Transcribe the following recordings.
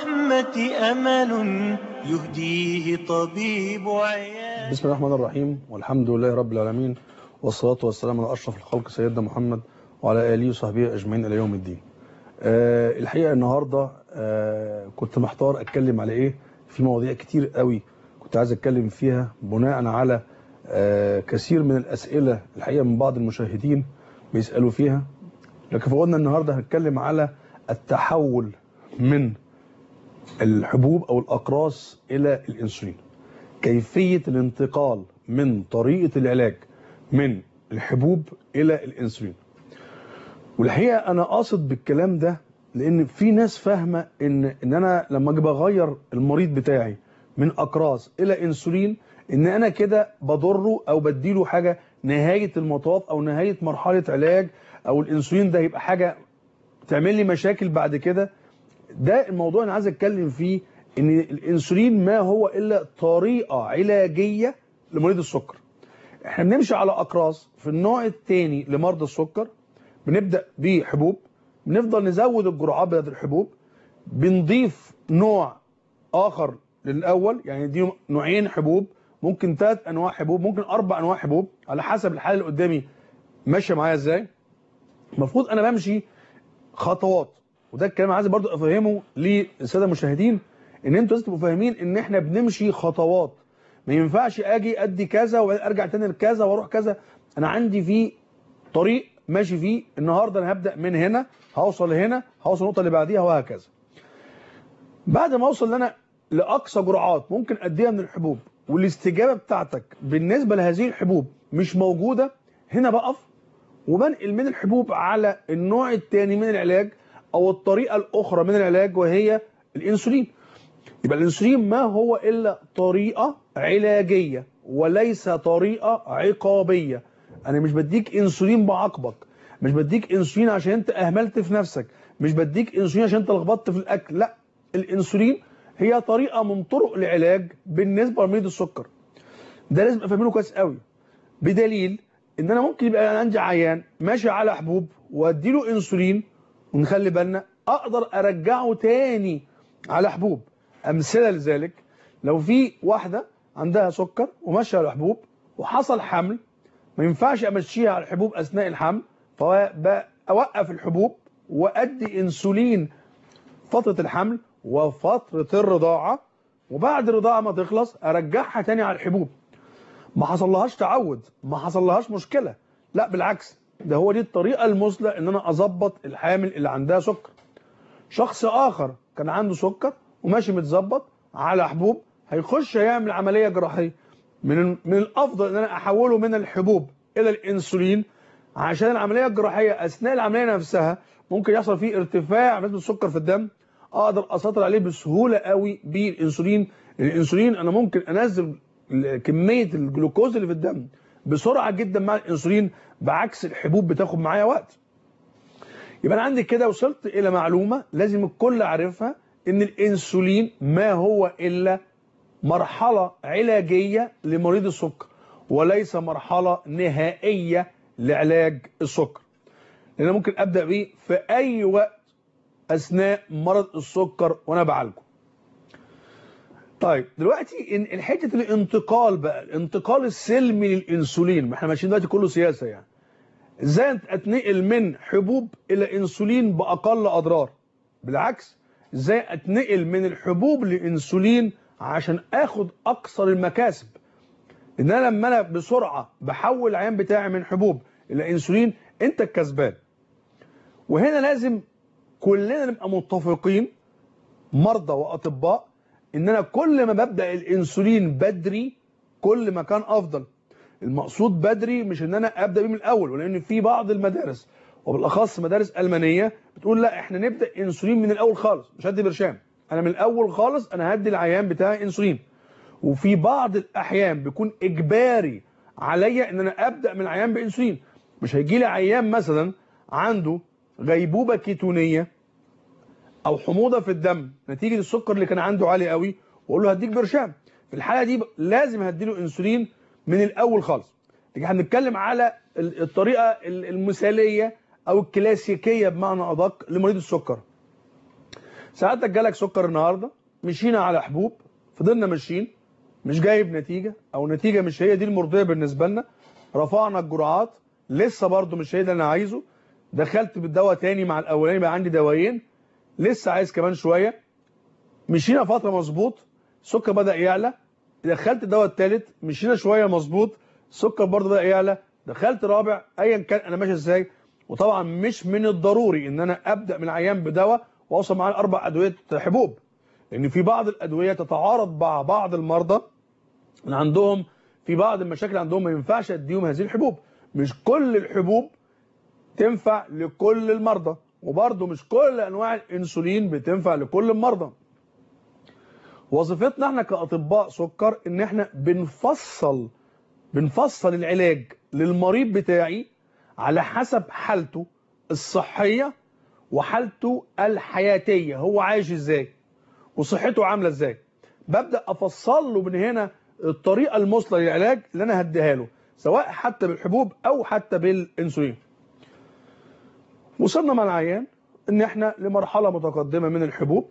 الرحمة أمل يهديه طبيب عيال بسم الله الرحمن الرحيم والحمد لله رب العالمين والصلاة والسلام على أشرف الخلق سيدنا محمد وعلى آله وصحبه أجمعين إلى يوم الدين أه الحقيقة النهاردة أه كنت محتار أتكلم على إيه في مواضيع كتير قوي كنت عايز أتكلم فيها بناء على أه كثير من الأسئلة الحقيقة من بعض المشاهدين بيسألوا فيها لكن فقلنا النهاردة هنتكلم على التحول من الحبوب أو الأقراص إلى الإنسولين كيفية الانتقال من طريقة العلاج من الحبوب إلى الإنسولين والحقيقة أنا قاصد بالكلام ده لأن في ناس فاهمة إن إن أنا لما أجي بغير المريض بتاعي من أقراص إلى إنسولين إن أنا كده بضره أو بديله حاجة نهاية المطاف أو نهاية مرحلة علاج أو الإنسولين ده يبقى حاجة تعمل لي مشاكل بعد كده ده الموضوع أنا عايز أتكلم فيه ان الانسولين ما هو الا طريقه علاجيه لمريض السكر احنا بنمشي على اقراص في النوع الثاني لمرضى السكر بنبدا بحبوب بنفضل نزود الجرعات بتاعت الحبوب بنضيف نوع اخر للاول يعني دي نوعين حبوب ممكن ثلاث انواع حبوب ممكن اربع انواع حبوب على حسب الحاله اللي قدامي ماشيه معايا ازاي المفروض انا بمشي خطوات وده الكلام عايز برضو افهمه للساده المشاهدين ان انتوا لازم تبقوا فاهمين ان احنا بنمشي خطوات ما ينفعش اجي ادي كذا وارجع تاني لكذا واروح كذا انا عندي في طريق ماشي فيه النهارده انا هبدا من هنا هوصل هنا هوصل النقطه اللي بعديها وهكذا بعد ما اوصل انا لاقصى جرعات ممكن اديها من الحبوب والاستجابه بتاعتك بالنسبه لهذه الحبوب مش موجوده هنا بقف وبنقل من الحبوب على النوع الثاني من العلاج او الطريقه الاخرى من العلاج وهي الانسولين يبقى الانسولين ما هو الا طريقه علاجيه وليس طريقه عقابيه انا مش بديك انسولين بعاقبك مش بديك انسولين عشان انت اهملت في نفسك مش بديك انسولين عشان انت لخبطت في الاكل لا الانسولين هي طريقه من طرق العلاج بالنسبه لمريض السكر ده لازم افهمه كويس قوي بدليل ان انا ممكن يبقى عندي عيان ماشي على حبوب واديله انسولين ونخلي بالنا اقدر ارجعه تاني على حبوب امثله لذلك لو في واحده عندها سكر وماشيه على حبوب وحصل حمل ما ينفعش امشيها على الحبوب اثناء الحمل فاوقف الحبوب وادي انسولين فتره الحمل وفتره الرضاعه وبعد الرضاعه ما تخلص ارجعها تاني على الحبوب ما حصلهاش تعود ما حصلهاش مشكله لا بالعكس ده هو دي الطريقه المثلى ان انا اظبط الحامل اللي عندها سكر شخص اخر كان عنده سكر وماشي متظبط على حبوب هيخش يعمل عمليه جراحيه من من الافضل ان انا احوله من الحبوب الى الانسولين عشان العمليه الجراحيه اثناء العمليه نفسها ممكن يحصل فيه ارتفاع نسبه السكر في الدم اقدر اسيطر عليه بسهوله قوي بالانسولين الانسولين انا ممكن انزل كميه الجلوكوز اللي في الدم بسرعه جدا مع الانسولين بعكس الحبوب بتاخد معايا وقت يبقى انا عندي كده وصلت الى معلومه لازم الكل عارفها ان الانسولين ما هو الا مرحله علاجيه لمريض السكر وليس مرحله نهائيه لعلاج السكر لان أنا ممكن ابدا بيه في اي وقت اثناء مرض السكر وانا بعالجه طيب دلوقتي ان حته الانتقال بقى الانتقال السلمي للانسولين ما احنا ماشيين دلوقتي كله سياسه يعني ازاي اتنقل من حبوب الى انسولين باقل اضرار بالعكس ازاي اتنقل من الحبوب لانسولين عشان اخد اكثر المكاسب ان انا لما انا بسرعه بحول العيان بتاعي من حبوب الى انسولين انت الكسبان وهنا لازم كلنا نبقى متفقين مرضى واطباء ان انا كل ما ببدا الانسولين بدري كل ما كان افضل المقصود بدري مش ان انا ابدا بيه من الاول ولان في بعض المدارس وبالاخص مدارس المانيه بتقول لا احنا نبدا انسولين من الاول خالص مش هدي برشام انا من الاول خالص انا هدي العيان بتاعي انسولين وفي بعض الاحيان بيكون اجباري عليا ان انا ابدا من العيان بانسولين مش هيجي لي عيان مثلا عنده غيبوبه كيتونيه او حموضه في الدم نتيجه السكر اللي كان عنده عالي قوي واقول له هديك برشام في الحاله دي لازم هديله انسولين من الاول خالص لكن هنتكلم على الطريقه المثاليه او الكلاسيكيه بمعنى ادق لمريض السكر ساعتك جالك سكر النهارده مشينا على حبوب فضلنا ماشيين مش جايب نتيجه او نتيجه مش هي دي المرضيه بالنسبه لنا رفعنا الجرعات لسه برضو مش هي اللي انا عايزه دخلت بالدواء تاني مع الاولاني بقى عندي دوايين لسه عايز كمان شويه مشينا فتره مظبوط السكر بدا يعلى دخلت الدواء الثالث مشينا شويه مظبوط السكر برضه بدا يعلى دخلت رابع ايا كان انا ماشي ازاي وطبعا مش من الضروري ان انا ابدا من العيان بدواء واوصل معاه اربع ادويه حبوب لان في بعض الادويه تتعارض مع بعض المرضى اللي عندهم في بعض المشاكل عندهم ما ينفعش اديهم هذه الحبوب مش كل الحبوب تنفع لكل المرضى وبرضه مش كل انواع الانسولين بتنفع لكل المرضى وظيفتنا احنا كاطباء سكر ان احنا بنفصل بنفصل العلاج للمريض بتاعي على حسب حالته الصحيه وحالته الحياتيه هو عايش ازاي وصحته عامله ازاي ببدا افصل له من هنا الطريقه المثلى للعلاج اللي انا هديها له سواء حتى بالحبوب او حتى بالانسولين وصلنا مع العيان ان احنا لمرحله متقدمه من الحبوب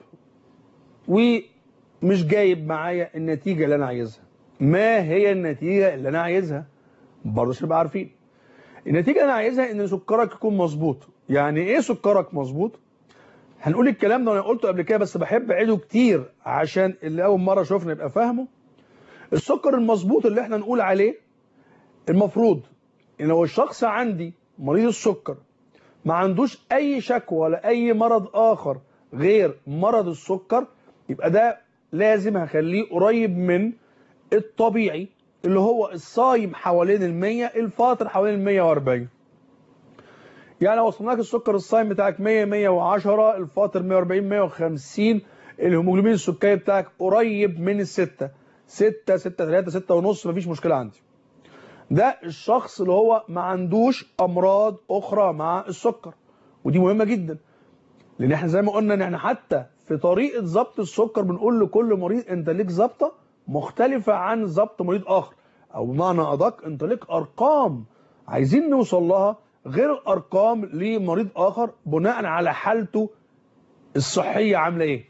ومش جايب معايا النتيجه اللي انا عايزها ما هي النتيجه اللي انا عايزها برضه عشان نبقى عارفين النتيجه اللي انا عايزها ان سكرك يكون مظبوط يعني ايه سكرك مظبوط هنقول الكلام ده وانا قلته قبل كده بس بحب اعيده كتير عشان اللي اول مره شفنا يبقى فاهمه السكر المظبوط اللي احنا نقول عليه المفروض ان لو الشخص عندي مريض السكر ما عندوش اي شكوى ولا اي مرض اخر غير مرض السكر يبقى ده لازم هخليه قريب من الطبيعي اللي هو الصايم حوالين المية الفاطر حوالين المية واربعين يعني لو وصلناك السكر الصايم بتاعك 100 110 الفاطر 140 150 الهيموجلوبين السكري بتاعك قريب من الستة 6 6 3 6 ونص مفيش مشكلة عندي ده الشخص اللي هو ما عندوش امراض اخرى مع السكر ودي مهمه جدا لان احنا زي ما قلنا ان احنا حتى في طريقه ضبط السكر بنقول لكل مريض انت ليك ضبطه مختلفه عن ضبط مريض اخر او بمعنى ادق انت ليك ارقام عايزين نوصل لها غير الارقام لمريض اخر بناء على حالته الصحيه عامله ايه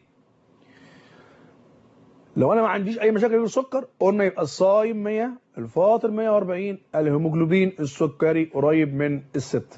لو انا ما عنديش اي مشاكل غير السكر قلنا يبقى الصايم 100 الفاطر 140 الهيموجلوبين السكري قريب من الستة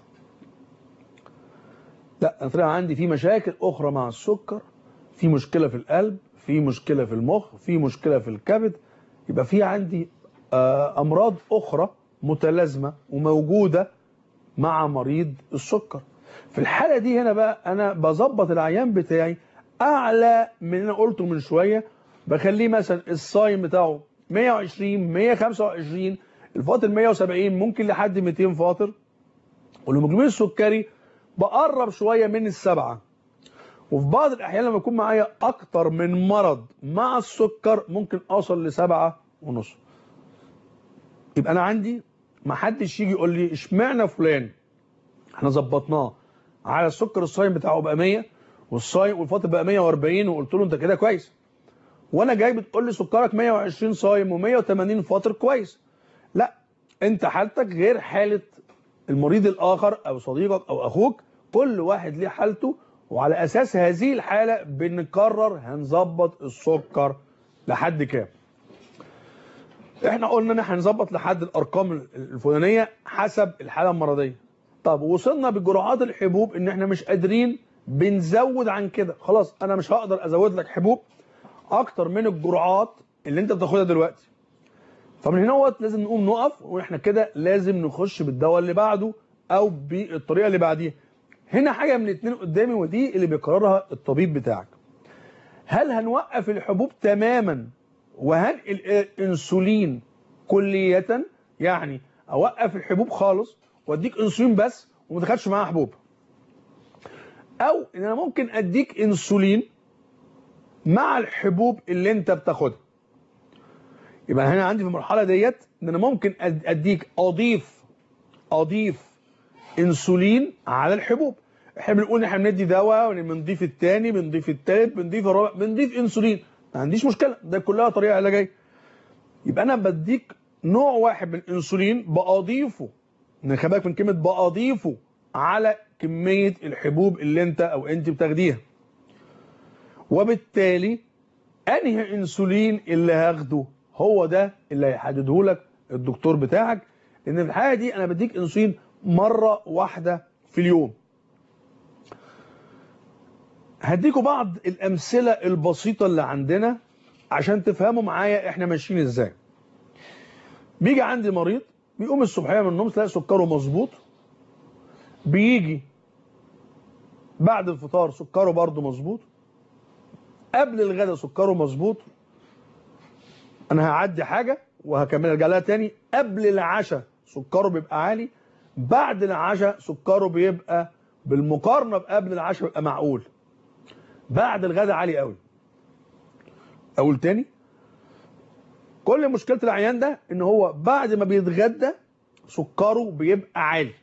لا انا طلع عندي في مشاكل اخرى مع السكر في مشكله في القلب في مشكله في المخ في مشكله في الكبد يبقى في عندي آه، امراض اخرى متلازمه وموجوده مع مريض السكر في الحاله دي هنا بقى انا بظبط العيان بتاعي اعلى من اللي انا قلته من شويه بخليه مثلا الصايم بتاعه 120 125 الفاطر 170 ممكن لحد 200 فاطر والهيموجلوبين السكري بقرب شويه من السبعه وفي بعض الاحيان لما يكون معايا اكتر من مرض مع السكر ممكن اوصل لسبعة ونص يبقى انا عندي ما حدش يجي يقول لي اشمعنى فلان احنا ظبطناه على السكر الصايم بتاعه بقى 100 والصايم والفاطر بقى 140 وقلت له انت كده كويس وانا جاي بتقول لي سكرك 120 صايم و180 فاطر كويس لا انت حالتك غير حاله المريض الاخر او صديقك او اخوك كل واحد ليه حالته وعلى اساس هذه الحاله بنقرر هنظبط السكر لحد كام احنا قلنا ان احنا هنظبط لحد الارقام الفلانيه حسب الحاله المرضيه طب وصلنا بجرعات الحبوب ان احنا مش قادرين بنزود عن كده خلاص انا مش هقدر ازود لك حبوب اكتر من الجرعات اللي انت بتاخدها دلوقتي فمن هنا وقت لازم نقوم نقف واحنا كده لازم نخش بالدواء اللي بعده او بالطريقه اللي بعديها هنا حاجه من الاثنين قدامي ودي اللي بيقررها الطبيب بتاعك هل هنوقف الحبوب تماما وهنقل الانسولين كليه يعني اوقف الحبوب خالص واديك انسولين بس وما تاخدش معاها حبوب او ان انا ممكن اديك انسولين مع الحبوب اللي انت بتاخدها يبقى هنا عندي في المرحله ديت ان انا ممكن أد- اديك اضيف اضيف انسولين على الحبوب احنا بنقول ان احنا بندي دواء بنضيف الثاني بنضيف الثالث بنضيف الرابع بنضيف انسولين ما عنديش مشكله ده كلها طريقه علاجيه يبقى انا بديك نوع واحد من الانسولين بأضيفه خلي بالك من كلمه بأضيفه على كميه الحبوب اللي انت او انت بتاخديها وبالتالي انهي انسولين اللي هاخده هو ده اللي هيحدده لك الدكتور بتاعك ان في الحاله دي انا بديك انسولين مره واحده في اليوم هديكوا بعض الامثله البسيطه اللي عندنا عشان تفهموا معايا احنا ماشيين ازاي بيجي عندي مريض بيقوم الصبحيه من النوم تلاقي سكره مظبوط بيجي بعد الفطار سكره برضه مظبوط قبل الغداء سكره مظبوط انا هعدي حاجه وهكمل ارجع لها تاني قبل العشاء سكره بيبقى عالي بعد العشاء سكره بيبقى بالمقارنه بقبل العشاء بيبقى معقول بعد الغداء عالي قوي اقول تاني كل مشكله العيان ده ان هو بعد ما بيتغدى سكره بيبقى عالي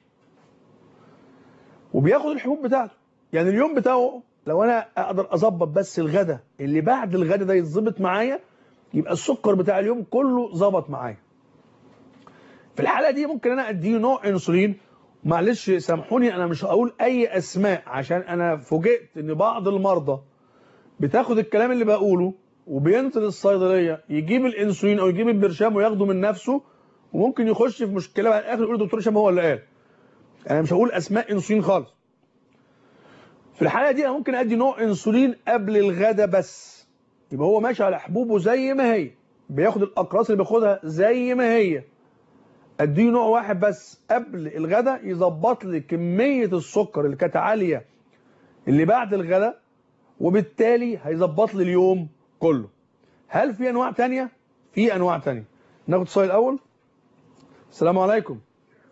وبياخد الحبوب بتاعته يعني اليوم بتاعه لو انا اقدر اظبط بس الغدا اللي بعد الغدا ده يتظبط معايا يبقى السكر بتاع اليوم كله ظبط معايا في الحاله دي ممكن انا اديه نوع انسولين معلش سامحوني انا مش هقول اي اسماء عشان انا فوجئت ان بعض المرضى بتاخد الكلام اللي بقوله وبينزل الصيدليه يجيب الانسولين او يجيب البرشام وياخده من نفسه وممكن يخش في مشكله بعد الاخر يقول الدكتور هشام هو اللي قال انا مش هقول اسماء انسولين خالص في الحاله دي انا ممكن ادي نوع انسولين قبل الغدا بس يبقى هو ماشي على حبوبه زي ما هي بياخد الاقراص اللي بياخدها زي ما هي اديه نوع واحد بس قبل الغدا يظبط لي كميه السكر اللي كانت عاليه اللي بعد الغدا وبالتالي هيظبط لي اليوم كله هل في انواع تانية في انواع تانية ناخد السؤال الاول السلام عليكم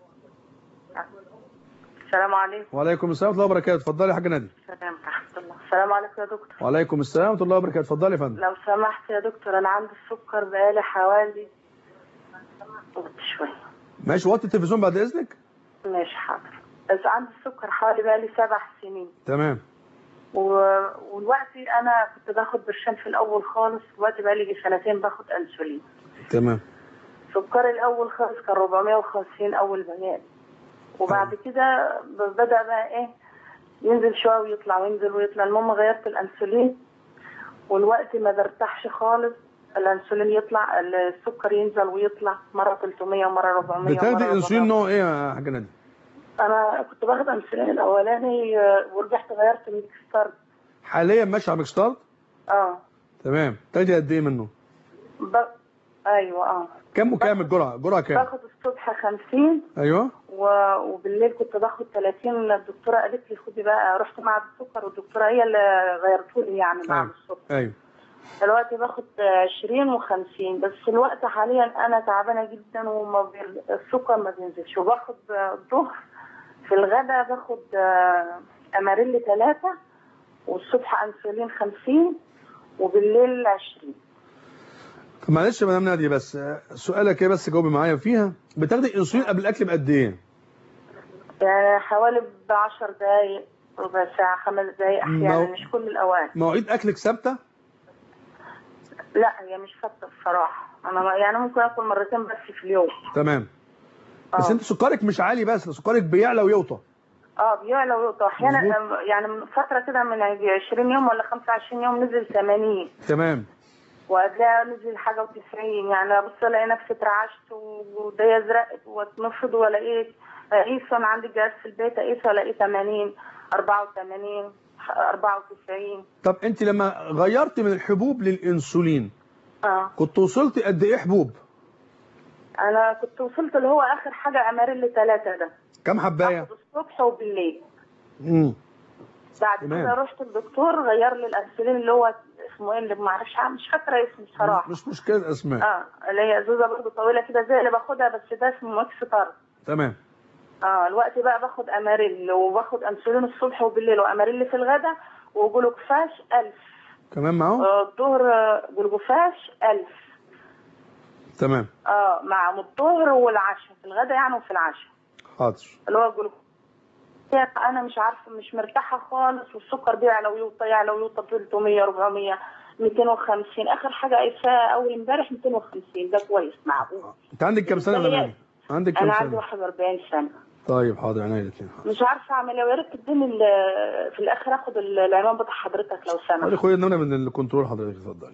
السلام عليكم وعليكم السلام ورحمه الله وبركاته اتفضلي يا حاجه نادي السلام ورحمة الله السلام عليكم يا دكتور وعليكم السلام ورحمه الله وبركاته اتفضلي يا فندم لو سمحت يا دكتور أنا عندي السكر بقالي حوالي شوية ماشي وطي التلفزيون بعد اذنك ماشي حاضر بس عندي السكر حوالي بقالي سبع سنين تمام و... والوقتي أنا كنت باخد برشام في الأول خالص دلوقتي بقالي يجي سنتين باخد أنسولين تمام سكري الأول خالص كان 450 أول بيان وبعد كده ب- بدأ بقى إيه ينزل شوية ويطلع وينزل ويطلع المهم غيرت الأنسولين والوقت ما برتاحش خالص الأنسولين يطلع السكر ينزل ويطلع مرة 300 ومرة 400 بتاخدي ومرة انسولين 400. نوع ايه يا حاجه نادي أنا كنت باخد أنسولين الأولاني آه، ورجعت غيرت الميكستار حاليا ماشي على ميكستارد اه تمام تاخدي قد ايه منه ب... أيوه اه كم وكام الجرعه جرعه كام باخد الصبح 50 ايوه و- وبالليل كنت باخد 30 الدكتوره قالت لي خدي بقى رحت معهد السكر والدكتوره هي اللي غيرته لي يعني معهد أيوة. السكر ايوه دلوقتي باخد 20 و50 بس الوقت حاليا انا تعبانه جدا وما بي... السكر ما بينزلش وباخد الظهر في الغداء باخد آه، اماريل ثلاثة والصبح انسولين 50 وبالليل 20 طب معلش يا مدام ناديه بس آه، سؤالك ايه بس جاوبي معايا فيها بتاخدي انسولين قبل الاكل بقد ايه يعني حوالي ب 10 دقايق ربع ساعة خمس دقايق أحيانا مو- مش كل الأوقات مواعيد اكلك ثابته لا هي مش ثابته بصراحه انا ما- يعني ممكن اكل مرتين بس في اليوم تمام بس آه. انت سكرك مش عالي بس ده سكرك بيعلى ويوطى اه بيعلى ويقطع احيانا مظبوط. آم، يعني من فتره كده من يجي 20 يوم ولا 25 يوم نزل 80 تمام وقبلها نزل حاجه و90 يعني ابص الاقي نفسي اترعشت وايديا ازرقت واتنفض والاقيت اقيس وانا عندي جهاز في البيت اقيس الاقي 80 84 94 طب انت لما غيرت من الحبوب للانسولين اه كنت وصلت قد ايه حبوب انا كنت وصلت اللي هو اخر حاجه اماريل ثلاثه ده كم حبايه باخد الصبح وبالليل امم بعد تمام. كده رحت الدكتور غير لي الانسولين اللي هو اسمه ايه اللي ما اعرفش مش فاكره اسمه بصراحه مش مشكله اسماء اه اللي هي زوزه برضه طويله كده زي اللي باخدها بس ده اسمه ماكس طرد تمام اه الوقت بقى باخد اماريل وباخد انسولين الصبح وبالليل واماريل في الغداء وجلوكفاش 1000 كمان معاهم آه، الظهر آه، جلوكوفاش 1000 تمام اه مع الظهر والعشاء في الغداء يعني وفي العشاء حاضر اللي هو جلوكوفاش انا مش عارفه مش مرتاحه خالص والسكر بيعلى ويوطى يعلى ويوطى 300 400 250 اخر حاجه قايساها اول امبارح 250 ده كويس معقول انت عندك كام سنه يا بالتالي مدام عندك كام انا عندي سنه 41 سنه طيب حاضر عينيا الاثنين مش عارفه اعمل ايه ويا ريت تديني ال- في الاخر اخد ال- العنوان بتاع حضرتك لو حاضر سمحت اخويا ان انا من الكنترول حضرتك اتفضلي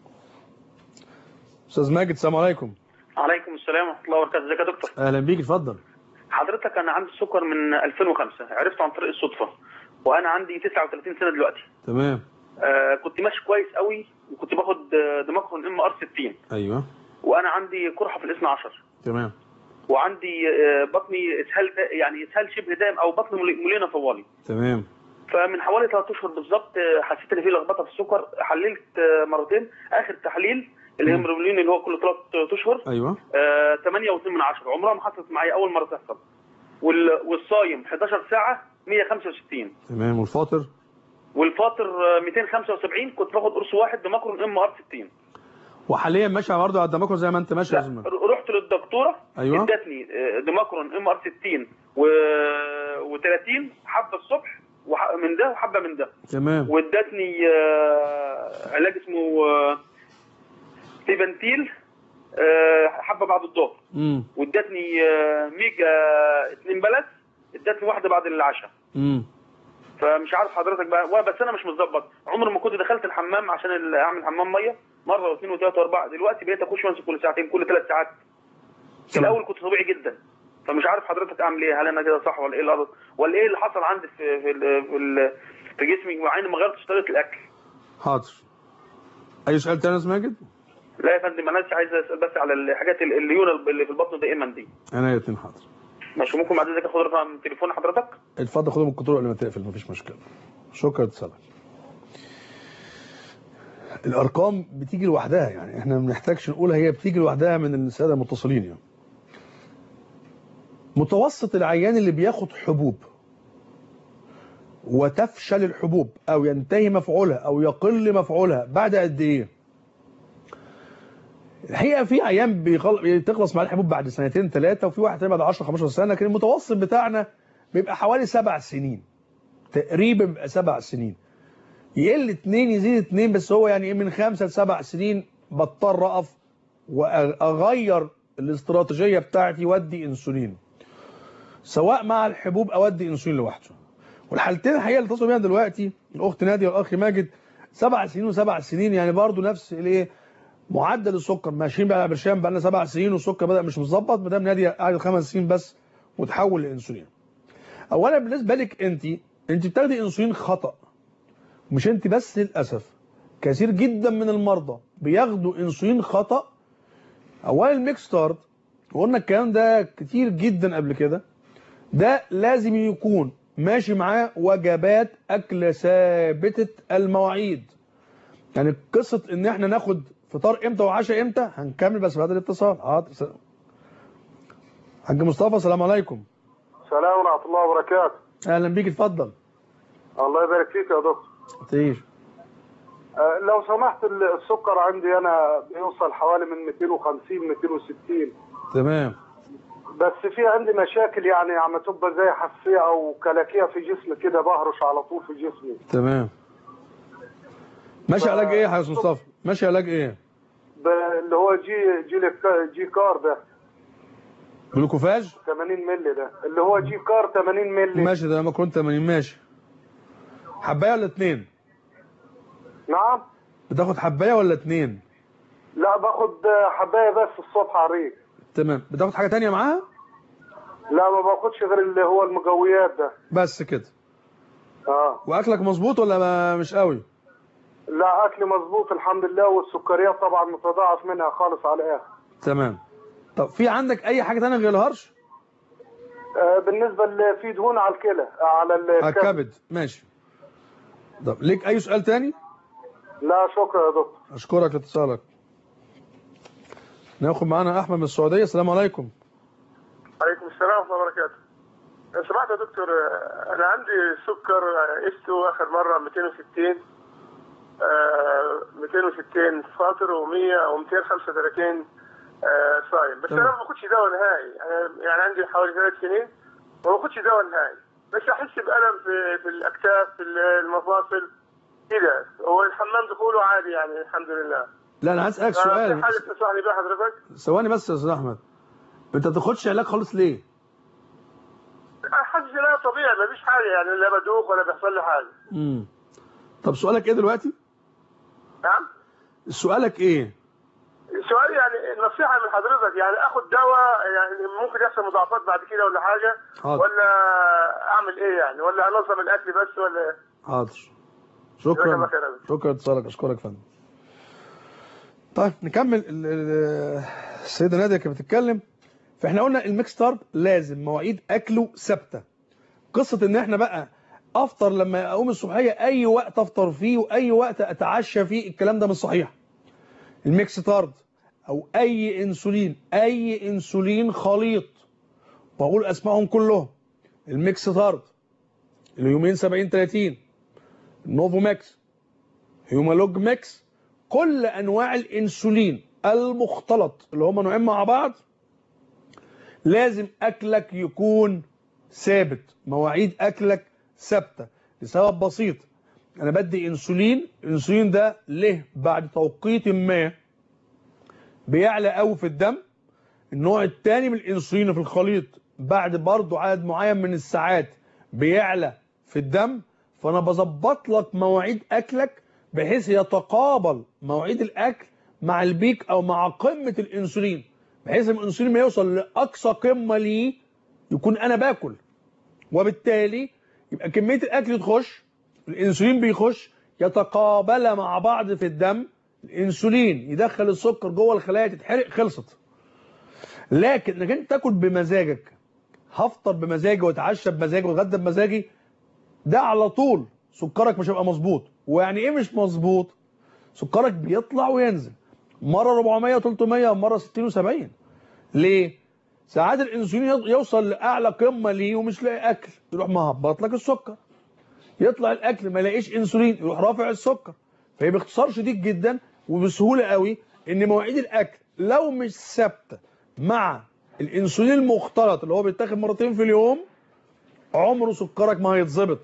استاذ ماجد السلام عليكم عليكم السلام ورحمه الله وبركاته ازيك يا دكتور اهلا بيك اتفضل حضرتك انا عندي السكر من 2005 عرفته عن طريق الصدفه وانا عندي 39 سنه دلوقتي تمام آه كنت ماشي كويس قوي وكنت باخد آه، دماغهم ام ار 60 ايوه وانا عندي قرحه في الاثنى عشر تمام وعندي آه، بطني اسهال دا- يعني اسهال شبه دائم او بطن ملي- مليانه طوالي تمام فمن حوالي ثلاث اشهر بالظبط آه، حسيت ان في لخبطه في السكر حللت آه، مرتين اخر تحليل الهيموجلوبين اللي هو كل ثلاث اشهر ايوه آه، 8.2 من عشرة عمرها ما حصلت معايا اول مره تحصل وال- والصايم 11 ساعه 165 تمام والفاطر والفاطر آه، 275 كنت باخد قرص واحد بماكرون ام ار 60 وحاليا ماشي برضه على الدماكو زي ما انت ماشي يا لا زلمه ر- رحت للدكتوره أيوة. ادتني آه، دماكرون ام ار 60 و و30 حبه الصبح وح- من ده وحبه من ده تمام وادتني آه، علاج اسمه آه، سيفنتيل آه، حبه بعد الظهر امم وادتني آه، ميجا 2 بلد ادتني واحده بعد العشاء امم فمش عارف حضرتك بقى و- بس انا مش متظبط عمر ما كنت دخلت الحمام عشان ال- اعمل حمام ميه مره واثنين وثلاثه واربعه دلوقتي بقيت اخش وانزل كل ساعتين كل ثلاث ساعات في تمام. الاول كنت طبيعي جدا فمش عارف حضرتك اعمل ايه هل انا كده صح ولا ايه الأرض ولا ايه اللي حصل عندي في في ال- في, ال- في جسمي مع اني ما غيرتش طريقه الاكل حاضر اي سؤال تاني يا استاذ ماجد لا يا فندم انا لسه عايز اسال بس على الحاجات ال- الليونه اللي في البطن دائما دي انا الاثنين حاضر ماشي ممكن بعد ذلك اخد رقم تليفون حضرتك اتفضل خدهم الكنترول قبل ما تقفل مفيش مشكله شكرا اتصالك الارقام بتيجي لوحدها يعني احنا ما بنحتاجش نقول هي بتيجي لوحدها من الساده المتصلين يعني متوسط العيان اللي بياخد حبوب وتفشل الحبوب او ينتهي مفعولها او يقل مفعولها بعد قد ايه الحقيقه في عيان بيخل... بتخلص مع الحبوب بعد سنتين ثلاثه وفي واحد تاني بعد 10 15 سنه لكن المتوسط بتاعنا بيبقى حوالي سبع سنين تقريبا بيبقى سبع سنين يقل اتنين يزيد اتنين بس هو يعني ايه من خمسة لسبع سنين بضطر اقف واغير الاستراتيجيه بتاعتي ودي انسولين سواء مع الحبوب او ادي انسولين لوحده والحالتين الحقيقه اللي اتصلوا بيها دلوقتي الاخت ناديه والاخ ماجد سبع سنين وسبع سنين يعني برضو نفس الايه معدل السكر ماشيين بقى على برشام بقى لنا سبع سنين والسكر بدا مش مظبط ما دام ناديه قعدت خمس سنين بس وتحول لانسولين اولا بالنسبه لك انت انت بتاخدي انسولين خطا مش انت بس للاسف كثير جدا من المرضى بياخدوا انسولين خطا اولا الميكس ستارت وقلنا الكلام ده كتير جدا قبل كده ده لازم يكون ماشي معاه وجبات اكل ثابته المواعيد يعني قصه ان احنا ناخد فطار امتى وعشاء امتى هنكمل بس بعد الاتصال حاضر س- حاج مصطفى السلام عليكم السلام ورحمة الله وبركاته اهلا بيك اتفضل الله يبارك فيك يا دكتور تعيش أه لو سمحت ال- السكر عندي أنا بيوصل حوالي من 250 260 تمام بس في عندي مشاكل يعني عم تبقى زي حساسية أو كلاكية في جسمي كده بهرش على طول في جسمي تمام ماشي علاج ايه يا حاج مصطفى ماشي علاج ايه ب- اللي هو جي جي لك- جي كار ده جلوكوفاج 80 مللي ده اللي هو جي كار 80 مللي ماشي ده مكرونه 80 ماشي حبايه ولا اتنين نعم بتاخد حبايه ولا اتنين لا باخد حباية بس الصبح على الريق تمام بتاخد حاجه تانية معاها لا ما باخدش غير اللي هو المقويات ده بس كده اه واكلك مظبوط ولا ما مش قوي لا اكلي مظبوط الحمد لله والسكريات طبعا متضاعف منها خالص على الاخر تمام طب في عندك اي حاجه تانية غير الهرش آه، بالنسبه اللي في دهون على الكلى آه، على على الكبد الكبد ماشي طب ليك اي سؤال تاني لا شكرا يا دكتور اشكرك لاتصالك ناخد معانا احمد من السعوديه السلام عليكم عليكم السلام ورحمة الله وبركاته. لو سمحت يا دكتور آه، أنا عندي سكر آه، قسته آخر مرة 260 آه، 260 فاطر و100 و 235 آه، صايم بس تمام. أنا ما باخدش دواء نهائي أنا يعني عندي حوالي ثلاث سنين ما باخدش دواء نهائي بس أحس بألم في في الأكتاف في المفاصل كده هو الحمام دخوله عادي يعني الحمد لله. لا انا عايز اسالك آه، سؤال في حاجة تنصحني بها حضرتك؟ ثواني بس يا استاذ احمد انت ما بتاخدش علاج خالص ليه حاسس ان انا طبيعي مفيش حاجه يعني لا بدوخ ولا بيحصل لي حاجه امم طب سؤالك ايه دلوقتي نعم سؤالك ايه السؤال يعني نصيحه من حضرتك يعني اخد دواء يعني ممكن يحصل مضاعفات بعد كده ولا حاجه حاضر. ولا اعمل ايه يعني ولا انظم الاكل بس ولا إيه؟ حاضر جزاك شكرا الله خير. شكرا اتصالك اشكرك يا فندم طيب نكمل ال- ال- السيده ناديه كانت بتتكلم فاحنا قلنا الميكس تارب لازم مواعيد اكله ثابته قصه ان احنا بقى افطر لما اقوم الصبحيه اي وقت افطر فيه واي وقت اتعشى فيه الكلام ده مش صحيح الميكس تارد او اي انسولين اي انسولين خليط واقول اسمائهم كلهم الميكس تارد اليومين 70 30 النوفو ماكس هيومالوج ميكس كل انواع الانسولين المختلط اللي هم نوعين مع بعض لازم اكلك يكون ثابت مواعيد اكلك ثابته لسبب بسيط انا بدي انسولين الانسولين ده له بعد توقيت ما بيعلى قوي في الدم النوع الثاني من الانسولين في الخليط بعد برضه عدد معين من الساعات بيعلى في الدم فانا بظبط لك مواعيد اكلك بحيث يتقابل مواعيد الاكل مع البيك او مع قمه الانسولين بحيث ان الانسولين ما يوصل لاقصى قمه ليه يكون انا باكل وبالتالي يبقى كميه الاكل تخش الانسولين بيخش يتقابل مع بعض في الدم الانسولين يدخل السكر جوه الخلايا تتحرق خلصت لكن انك انت تاكل بمزاجك هفطر بمزاجي واتعشى بمزاجي واتغدى بمزاجي ده على طول سكرك مش هيبقى مظبوط ويعني ايه مش مظبوط سكرك بيطلع وينزل مره 400 300 ومره 60 و70 ليه ساعات الانسولين يوصل لاعلى قمه ليه ومش لاقي اكل يروح مهبط لك السكر يطلع الاكل ما يلاقيش انسولين يروح رافع السكر فهي باختصار شديد جدا وبسهوله قوي ان مواعيد الاكل لو مش ثابته مع الانسولين المختلط اللي هو بيتاخد مرتين في اليوم عمره سكرك ما هيتظبط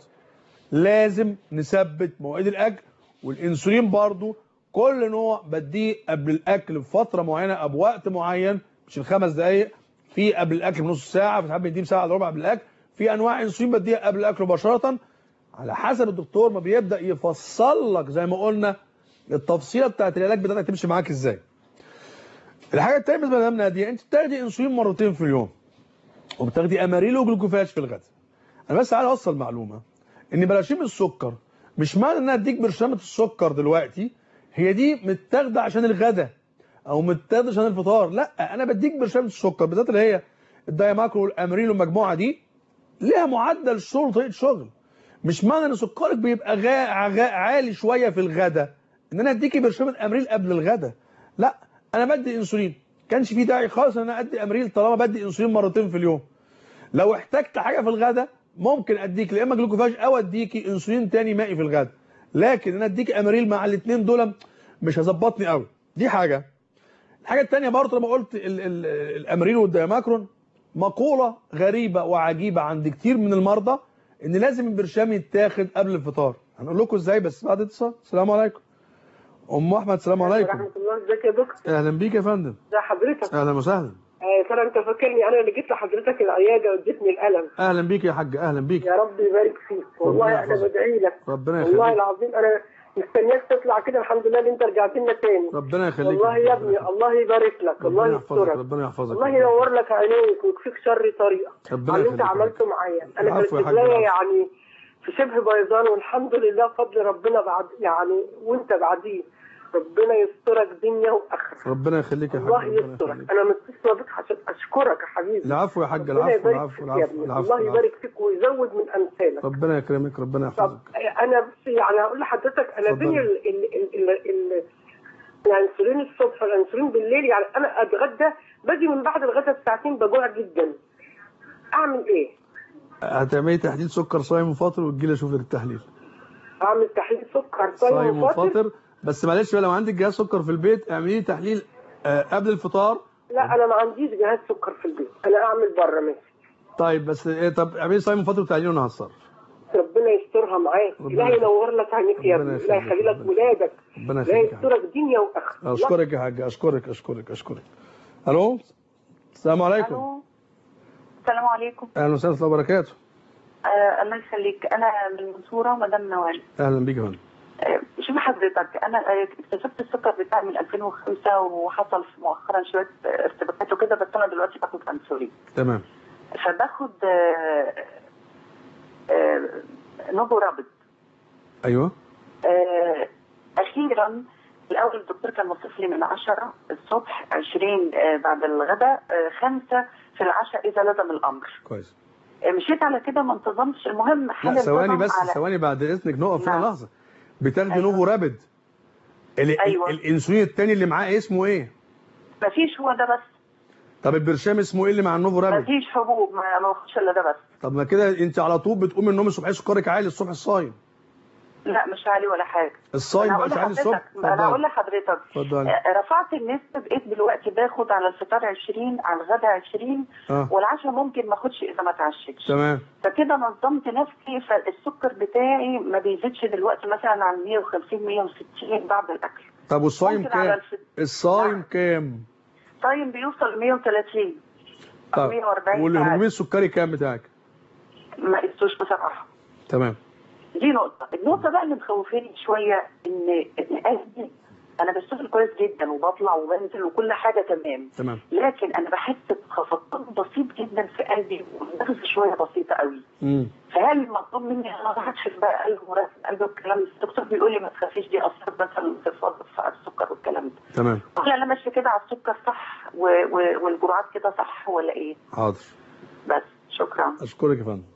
لازم نثبت مواعيد الاكل والانسولين برضو كل نوع بديه قبل الاكل بفتره معينه او بوقت معين مش الخمس دقائق في قبل الاكل بنص ساعه في ساعات بنديه ساعه الا ربع قبل الاكل في انواع انسولين بديها قبل الاكل مباشره على حسب الدكتور ما بيبدا يفصل لك زي ما قلنا التفصيله بتاعت العلاج بتاعتك تمشي معاك ازاي الحاجه الثانيه بالنسبه لمدام ناديه انت بتاخدي انسولين مرتين في اليوم وبتاخدي اماريل وجلوكوفاج في الغداء انا بس عايز اوصل معلومه ان براشيم السكر مش معنى ان انا اديك برشامه السكر دلوقتي هي دي متاخده عشان الغداء او متاخده عشان الفطار لا انا بديك برشامه السكر بالذات اللي هي الدايماكرو والاماريل والمجموعه دي ليها معدل شغل وطريقه شغل مش معنى ان سكرك بيبقى غا... غا... عالي شويه في الغداء ان انا اديكي برشامه امريل قبل الغداء لا انا بدي انسولين كانش في داعي خالص ان انا ادي امريل طالما بدي انسولين مرتين في اليوم لو احتجت حاجه في الغداء ممكن اديك يا اما جلوكوفاج او اديكي انسولين تاني مائي في الغداء لكن انا اديكي امريل مع الاثنين دول مش هظبطني قوي دي حاجه الحاجه الثانيه برضه لما قلت ال... ال... الامريل والدايماكرون مقوله غريبه وعجيبه عند كتير من المرضى ان لازم البرشام يتاخد قبل الفطار هنقول لكم ازاي بس بعد اتصال السلام عليكم ام احمد السلام عليكم ورحمة الله ازيك يا دكتور اهلا بيك يا فندم ازي حضرتك اهلا وسهلا آه ترى انت فاكرني انا اللي جيت لحضرتك العياده واديتني القلم اهلا بيك يا حاج اهلا بيك يا رب يبارك فيك والله ربنا انا يحفظك. بدعي لك ربنا والله يخليك العظيم انا مستنياك تطلع كده الحمد لله ان انت رجعت لنا تاني ربنا يخليك والله يا ابني الله يبارك لك الله ربنا يحفظك يسترك ربنا يحفظك الله ينور لك عينيك ويكفيك شر طريقه ربنا على اللي انت يخليك يا عملته معايا انا العفو يا كانت حاج، رجليا العفو. يعني في شبه بيضان والحمد لله بفضل ربنا بعد يعني وانت بعديه ربنا يسترك دنيا واخره ربنا يخليك يا حاج الله ربنا يسترك يخليك انا متصله بيك عشان اشكرك يا حبيبي العفو يا حاج ربنا العفو يبارك العفو فيك يا العفو ابني العفو الله العفو. يبارك فيك ويزود من امثالك ربنا يكرمك ربنا طب يحفظك انا بس يعني هقول لحضرتك انا اتفضل. بين ال ال ال ال ال الانسولين الصبح والانسولين بالليل يعني انا اتغدى باجي من بعد الغداء بساعتين بجوع جدا اعمل ايه؟ هتعملي تحليل سكر صايم وفاطر وتجيلي اشوف لك التحليل اعمل تحليل سكر صايم صايم وفاطر وفاطر بس معلش بقى لو عندك جهاز سكر في البيت اعملي تحليل آه، قبل الفطار لا انا ما عنديش جهاز سكر في البيت انا اعمل بره ماشي طيب بس إيه طب اعملي صايم وفاطر وتعالي وانا هتصرف ربنا يسترها معاك ربنا الله يخليك. ينور لك عينيك يا ربنا ابني الله يخليك. يخلي لك ربنا- ولادك ربنا لا يخليك يا حاج. يسترك دنيا واخره اشكرك يا حاج اشكرك اشكرك اشكرك الو السلام عليكم الو السلام عليكم اهلا وسهلا ورحمه الله وبركاته آه الله يخليك انا من المنصوره مدام نوال اهلا بيك يا فندم آه شوف حضرتك انا آه، اكتشفت السكر بتاعي من 2005 وحصل مؤخرا شويه آه، ارتباكات وكده بس انا دلوقتي باخد انسولين تمام فباخد آه آه نوفو رابط ايوه آه اخيرا الاول الدكتور كان وصف لي من 10 الصبح 20 آه بعد الغداء آه 5 في العشاء اذا لزم الامر كويس آه مشيت على كده ما انتظمتش المهم حاجه لا ثواني انتظم بس على ثواني بعد اذنك نقف هنا نعم. لحظه بتاخدي أيوة. نوفو رابد ال- أيوة. ال- الانسولين التاني اللي معاه اسمه ايه مفيش هو ده بس طب البرشام اسمه ايه اللي مع النوفو رابد مفيش حبوب ما ما باخدش الا ده بس طب ما كده انت على طول بتقومي من النوم الصبح سكرك عالي الصبح الصايم لا مش عالي ولا حاجه الصايم انا بقى هقول مش عالي الصبح لحضرتك انا هقول اتفضلي لحضرتك اتفضلي آه، رفعت النسبه بقيت دلوقتي باخد على الفطار 20 على الغداء 20 اه والعشاء ممكن ما اخدش اذا ما اتعشتش تمام فكده نظمت نفسي فالسكر بتاعي ما بيزيدش دلوقتي مثلا عن 150 160 بعد الاكل طب والصايم ممكن على كام الف... الصايم نعم. كام طيب بيوصل 130 او طب 140 والهرمون ساعات السكري كام بتاعك ما قستوش بصراحه تمام دي نقطة، النقطة بقى اللي مخوفاني شوية إن إن قلبي أنا بشتغل كويس جدا وبطلع وبنزل وكل حاجة تمام، تمام لكن أنا بحس بخفضان بسيط جدا في قلبي والنفس شوية بسيطة قوي، امم فهل مطلوب مني أنا ما اكشف بقى قلب ورسم قلب والكلام ده؟ الدكتور بيقول لي ما تخافيش دي أثرت مثلا في فضل في السكر والكلام ده، تمام ولا أنا ماشية كده على السكر صح و... و... والجرعات كده صح ولا إيه؟ حاضر بس شكرا. اشكرك يا فندم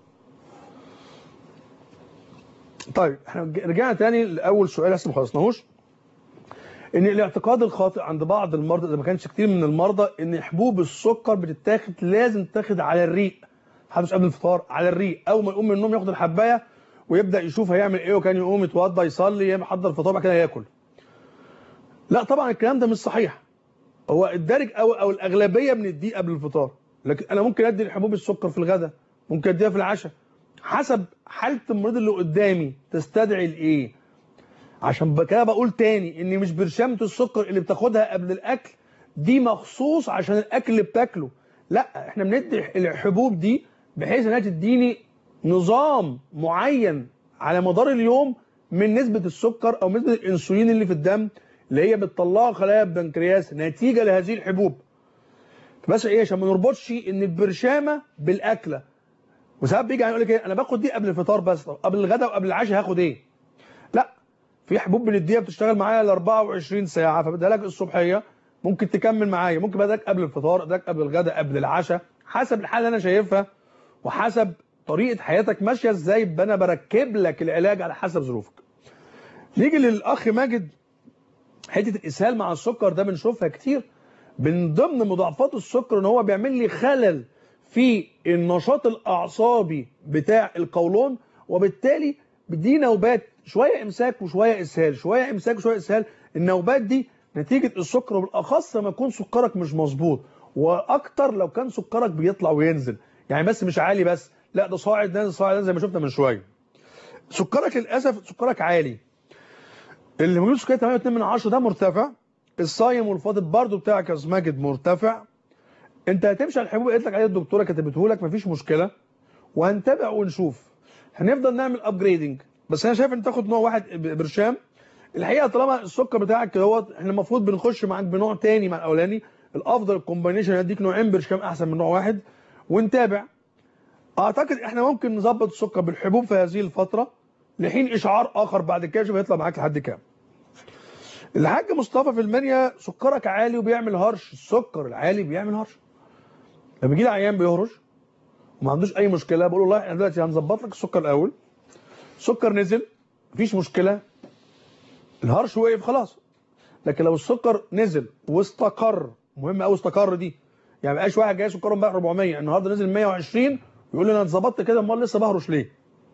طيب احنا رجعنا تاني لاول سؤال لسه ما خلصناهوش ان الاعتقاد الخاطئ عند بعض المرضى اذا ما كانش كتير من المرضى ان حبوب السكر بتتاخد لازم تتاخد على الريق محدش قبل الفطار على الريق اول ما يقوم من النوم ياخد الحبايه ويبدا يشوف هيعمل ايه وكان يقوم يتوضى يصلي يحضر الفطار بعد كده ياكل لا طبعا الكلام ده مش صحيح هو الدارج او او الاغلبيه بنديه قبل الفطار لكن انا ممكن ادي حبوب السكر في الغداء ممكن اديها في العشاء حسب حاله المريض اللي قدامي تستدعي الايه عشان كده بقول تاني ان مش برشامه السكر اللي بتاخدها قبل الاكل دي مخصوص عشان الاكل اللي بتاكله لا احنا بندي الحبوب دي بحيث انها تديني نظام معين على مدار اليوم من نسبه السكر او نسبه الانسولين اللي في الدم اللي هي بتطلعها خلايا البنكرياس نتيجه لهذه الحبوب بس ايه عشان ما نربطش ان البرشامه بالاكله وساعات بيجي يقول لك ايه انا باخد دي قبل الفطار بس طب قبل الغداء وقبل العشاء هاخد ايه لا في حبوب بنديها بتشتغل معايا ل 24 ساعه فبديها لك الصبحيه ممكن تكمل معايا ممكن بدك قبل الفطار اداك قبل الغداء قبل العشاء حسب الحاله اللي انا شايفها وحسب طريقه حياتك ماشيه ازاي يبقى انا بركب لك العلاج على حسب ظروفك نيجي للاخ ماجد حته الاسهال مع السكر ده بنشوفها كتير من ضمن مضاعفات السكر ان هو بيعمل لي خلل في النشاط الاعصابي بتاع القولون وبالتالي بدي نوبات شويه امساك وشويه اسهال شويه امساك وشويه اسهال النوبات دي نتيجه السكر وبالاخص لما يكون سكرك مش مظبوط واكتر لو كان سكرك بيطلع وينزل يعني بس مش عالي بس لا ده صاعد نازل صاعد نازل زي ما شفنا من شويه سكرك للاسف سكرك عالي اللي موجود سكري 8.2 من 10 ده مرتفع الصايم والفاضل برضو بتاعك يا استاذ ماجد مرتفع انت هتمشي على الحبوب اللي قالت لك عليها الدكتوره كتبته لك مفيش مشكله وهنتابع ونشوف هنفضل نعمل ابجريدنج بس انا شايف ان تاخد نوع واحد برشام الحقيقه طالما السكر بتاعك كده هو احنا المفروض بنخش معاك بنوع تاني مع الاولاني الافضل الكومباينيشن يديك نوعين برشام احسن من نوع واحد ونتابع اعتقد احنا ممكن نظبط السكر بالحبوب في هذه الفتره لحين اشعار اخر بعد كده شوف هيطلع معاك لحد كام الحاج مصطفى في المنيا سكرك عالي وبيعمل هرش السكر العالي بيعمل هرش لما يجي لي عيان بيهرش وما عندوش اي مشكله بقول له والله احنا دلوقتي هنظبط لك السكر الاول السكر نزل مفيش مشكله الهرش وقف خلاص لكن لو السكر نزل واستقر مهم قوي استقر دي يعني بقاش واحد جاي سكره امبارح 400 النهارده نزل 120 يقول لي انا اتظبطت كده امال لسه بهرش ليه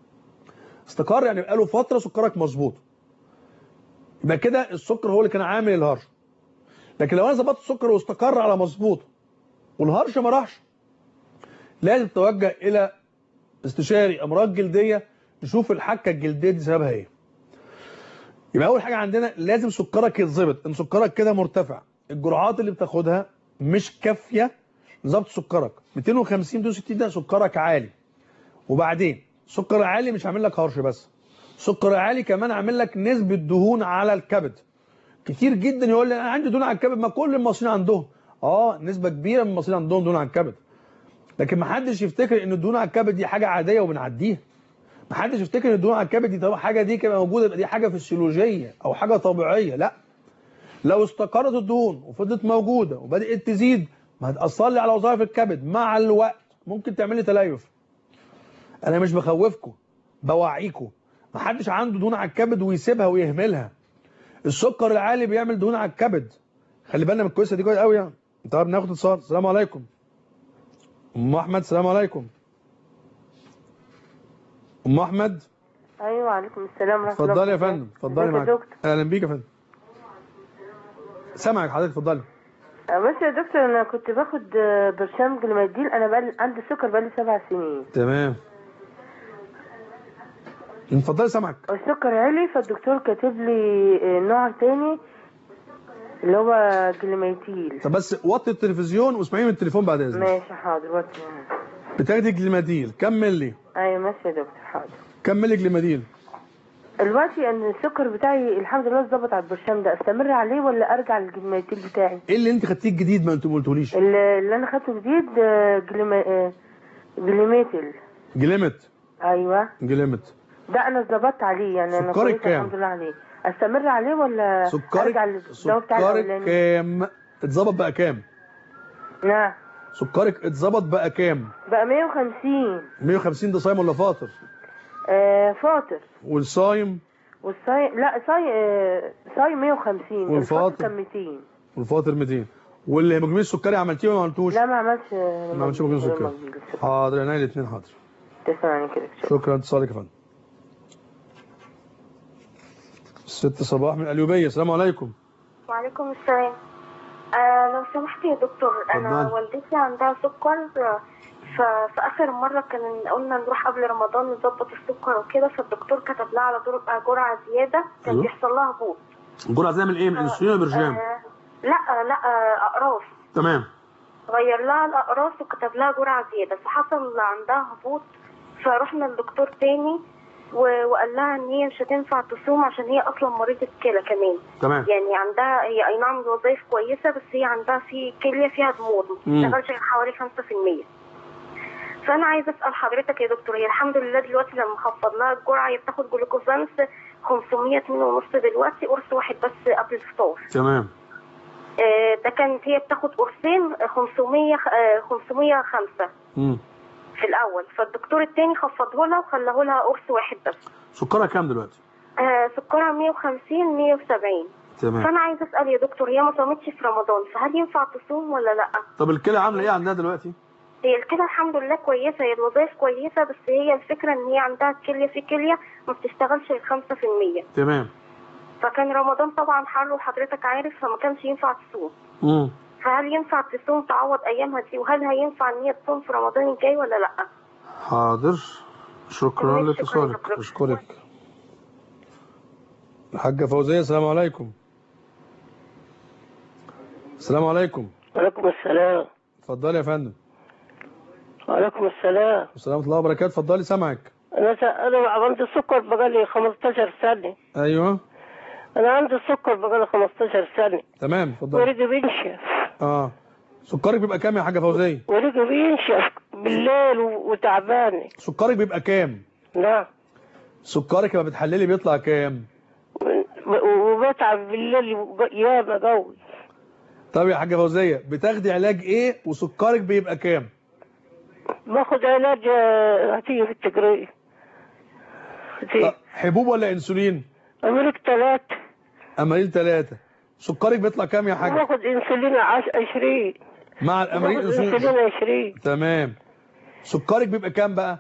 استقر يعني بقاله فتره سكرك مظبوط يبقى كده السكر هو اللي كان عامل الهرش لكن لو انا ظبطت السكر واستقر على مظبوط والهرش ما راحش لازم تتوجه الى استشاري امراض جلديه نشوف الحكه الجلديه دي سببها ايه يبقى اول حاجه عندنا لازم سكرك يتظبط ان سكرك كده مرتفع الجرعات اللي بتاخدها مش كافيه نظبط سكرك 250 260 ده سكرك عالي وبعدين سكر عالي مش هعمل لك هرش بس سكر عالي كمان عامل لك نسبة دهون على الكبد كتير جدا يقول لي انا عندي دهون على الكبد ما كل المصريين عندهم اه نسبة كبيرة من المصريين عندهم دهون على الكبد لكن ما حدش يفتكر ان الدهون على الكبد دي حاجة عادية وبنعديها ما حدش يفتكر ان الدهون على الكبد دي طبعا حاجة دي كده موجودة يبقى دي حاجة فسيولوجية او حاجة طبيعية لا لو استقرت الدهون وفضلت موجودة وبدأت تزيد ما هتأثر لي على وظائف الكبد مع الوقت ممكن تعمل لي تليف انا مش بخوفكم بوعيكم ما حدش عنده دهون على الكبد ويسيبها ويهملها السكر العالي بيعمل دهون على الكبد خلي بالنا من القصه دي كويس قوي يعني طب ناخد اتصال السلام عليكم ام احمد السلام عليكم ام احمد ايوه وعليكم السلام ورحمه الله اتفضلي يا وبركاته. فندم اتفضلي ازيك يا معاك دكتور اهلا بيك يا فندم سامعك حضرتك اتفضلي آه، بس يا دكتور انا كنت باخد آه، برشام جلوماديل انا بقى عندي سكر بقالي سبع سنين تمام اتفضلي سامعك السكر عالي فالدكتور كاتب لي آه، نوع تاني اللي هو جلوميتيل طب بس وطي التلفزيون واسمعيني من التليفون بعد اذنك ماشي حاضر وقت بتاخدي جليماديل كم ملي ايوه ماشي يا دكتور حاضر كم ملي جليماديل دلوقتي ان السكر بتاعي الحمد لله اتظبط على البرشام ده استمر عليه ولا ارجع للجلوميتيل بتاعي ايه اللي انت خدتيه الجديد ما انت ما قلتوليش اللي اللي انا خدته جديد آه، جليما آه، جليميتل جليمت ايوه جليمت ده انا اتظبطت عليه يعني انا سكرك كويسه كام؟ الحمد لله عليه استمر عليه ولا سكرك ارجع للدواء بتاع سكرك الاولاني كام اتظبط بقى كام نعم سكرك اتظبط بقى كام بقى 150 150 ده صايم ولا فاطر آه فاطر والصايم والصاي لا صاي آه صاي 150 والفاطر؟ الفاطر كان 200 والفاطر 200 والهيموجلوبين السكري عملتيه ولا ما عملتوش لا ما عملش آه، ما عملش هيموجلوبين سكري حاضر عينيا الاثنين حاضر تسمعني كده شكرا اتصالك يا فندم ست صباح من القليوبيه السلام عليكم وعليكم السلام آه لو سمحت يا دكتور انا اتفضلي. والدتي عندها سكر آه، ففي اخر مره كان قلنا نروح قبل رمضان نظبط السكر وكده فالدكتور كتب لها على در- آه، جرعه زياده كان أيوه. بيحصل لها هبوط الجرعه زي من ايه من الانسولين ولا برشام آه لا لا آه، اقراص تمام غير لها الاقراص وكتب لها جرعه زياده فحصل عندها هبوط فرحنا لدكتور تاني و- وقال لها ان هي مش هتنفع تصوم عشان هي اصلا مريضه كلى كمان تمام يعني عندها هي اي نعم الوظائف كويسه بس هي عندها في كليه فيها ضمور ما مم. بتشتغلش غير حوالي 5% فانا عايزه اسال حضرتك يا دكتور هي الحمد لله دلوقتي لما خفض لها الجرعه هي بتاخد جلوكوزانس 500 ونص دلوقتي قرص واحد بس قبل الفطار تمام آه، ده كانت هي بتاخد قرصين آه، 500 خ- آه، 505 امم في الاول فالدكتور التاني خفضه لها وخلاه لها قرص واحد بس سكرها كام دلوقتي آه، سكرها 150 170 تمام فانا عايزه اسال يا دكتور هي ما صامتش في رمضان فهل ينفع تصوم ولا لا طب الكلى عامله ايه عندها دلوقتي هي الكلى الحمد لله كويسه هي الوظائف كويسه بس هي الفكره ان هي عندها كليه في كليه ما بتشتغلش غير 5% تمام فكان رمضان طبعا حر وحضرتك عارف فما كانش ينفع تصوم امم فهل ينفع تصوم تعوض ايامها دي وهل هينفع ان هي تصوم في رمضان الجاي ولا لا حاضر شكرا تمام، لاتصالك شكراً لحضرتك. اشكرك الحاجه فوزيه السلام عليكم السلام عليكم وعليكم السلام اتفضلي يا فندم وعليكم السلام ورحمه الله وبركاته اتفضلي سامعك انا س... انا عندي السكر بقالي 15 سنه ايوه انا عندي السكر بقالي 15 سنه تمام اتفضلي وريقي بينشف اه سكرك بيبقى كام يا حاجه فوزيه وريقي بينشف بالليل و... وتعبان سكرك بيبقى كام نعم سكرك لما بتحللي بيطلع كام و- وبتعب بالليل وج- ياما قوي طب يا حاجه فوزيه بتاخدي علاج ايه وسكرك بيبقى كام باخد علاج آه، هتيجي في التجريح طب حبوب ولا انسولين امريك ثلاثة اماريل ثلاثة سكرك بيطلع كام يا حاجه باخد انسولين عش... 20 مع الاماريل باخد انسولين انسولين 20 تمام سكرك بيبقى كام بقى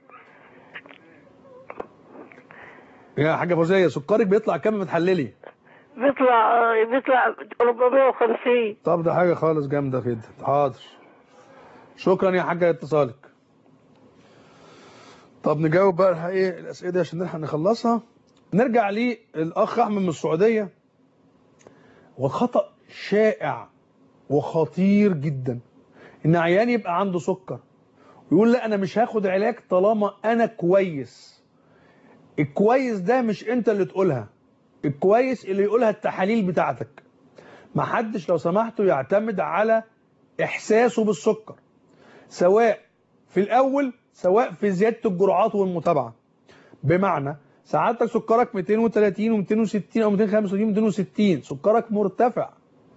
يا حاجه فوزيه سكرك بيطلع كام لما تحللي بيطلع آه، بيطلع 450 طب ده حاجه خالص جامده كده حاضر شكرا يا حاجه لاتصالك طب نجاوب بقى ايه الاسئله دي عشان نلحق نخلصها نرجع للاخ احمد من السعوديه وخطا شائع وخطير جدا ان عيان يبقى عنده سكر ويقول لا انا مش هاخد علاج طالما انا كويس الكويس ده مش انت اللي تقولها الكويس اللي يقولها التحاليل بتاعتك محدش لو سمحتوا يعتمد على احساسه بالسكر سواء في الاول سواء في زياده الجرعات والمتابعه بمعنى سعادتك سكرك 230 و260 او 235 260 سكرك مرتفع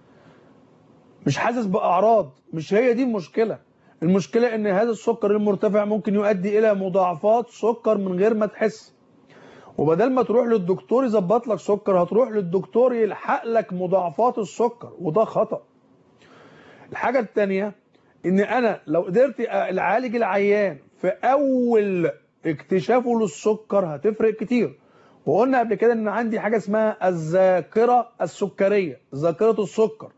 مش حاسس باعراض مش هي دي المشكله المشكله ان هذا السكر المرتفع ممكن يؤدي الى مضاعفات سكر من غير ما تحس وبدل ما تروح للدكتور يظبط لك سكر هتروح للدكتور يلحق لك مضاعفات السكر وده خطأ الحاجة التانية ان انا لو قدرت اعالج العيان في اول اكتشافه للسكر هتفرق كتير وقلنا قبل كده ان عندي حاجة اسمها الذاكرة السكرية ذاكرة السكر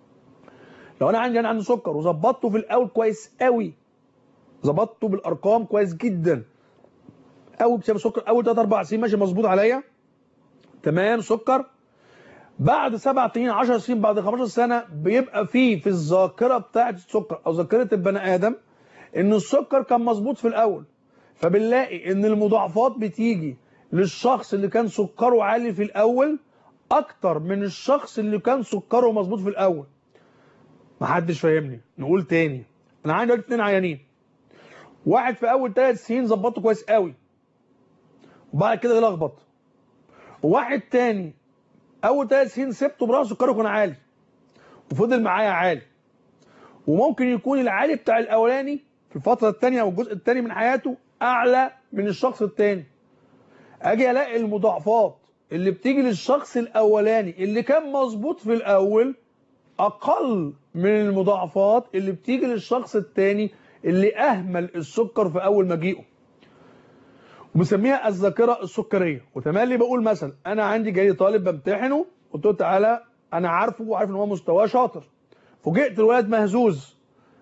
لو انا عندي انا عندي سكر وظبطته في الاول كويس قوي ظبطته بالارقام كويس جدا اول بسبب سكر اول 3 4 سنين ماشي مظبوط عليا تمام سكر بعد 7 سنين 10 سنين بعد 15 سنه بيبقى فيه في الذاكره بتاعه السكر او ذاكره البني ادم ان السكر كان مظبوط في الاول فبنلاقي ان المضاعفات بتيجي للشخص اللي كان سكره عالي في الاول اكتر من الشخص اللي كان سكره مظبوط في الاول محدش فاهمني نقول تاني انا عندي دلوقتي اتنين عيانين واحد في اول ثلاث سنين ظبطه كويس قوي وبعد كده يلخبط وواحد تاني اول ثلاث سنين سبته براسه سكره كان عالي وفضل معايا عالي وممكن يكون العالي بتاع الاولاني في الفتره الثانيه او الجزء الثاني من حياته اعلى من الشخص الثاني اجي الاقي المضاعفات اللي بتيجي للشخص الاولاني اللي كان مظبوط في الاول اقل من المضاعفات اللي بتيجي للشخص الثاني اللي اهمل السكر في اول مجيئه وبسميها الذاكره السكريه وتملي بقول مثلا انا عندي جاي طالب بمتحنه قلت له تعالى انا عارفه وعارف ان هو مستواه شاطر فوجئت الولد مهزوز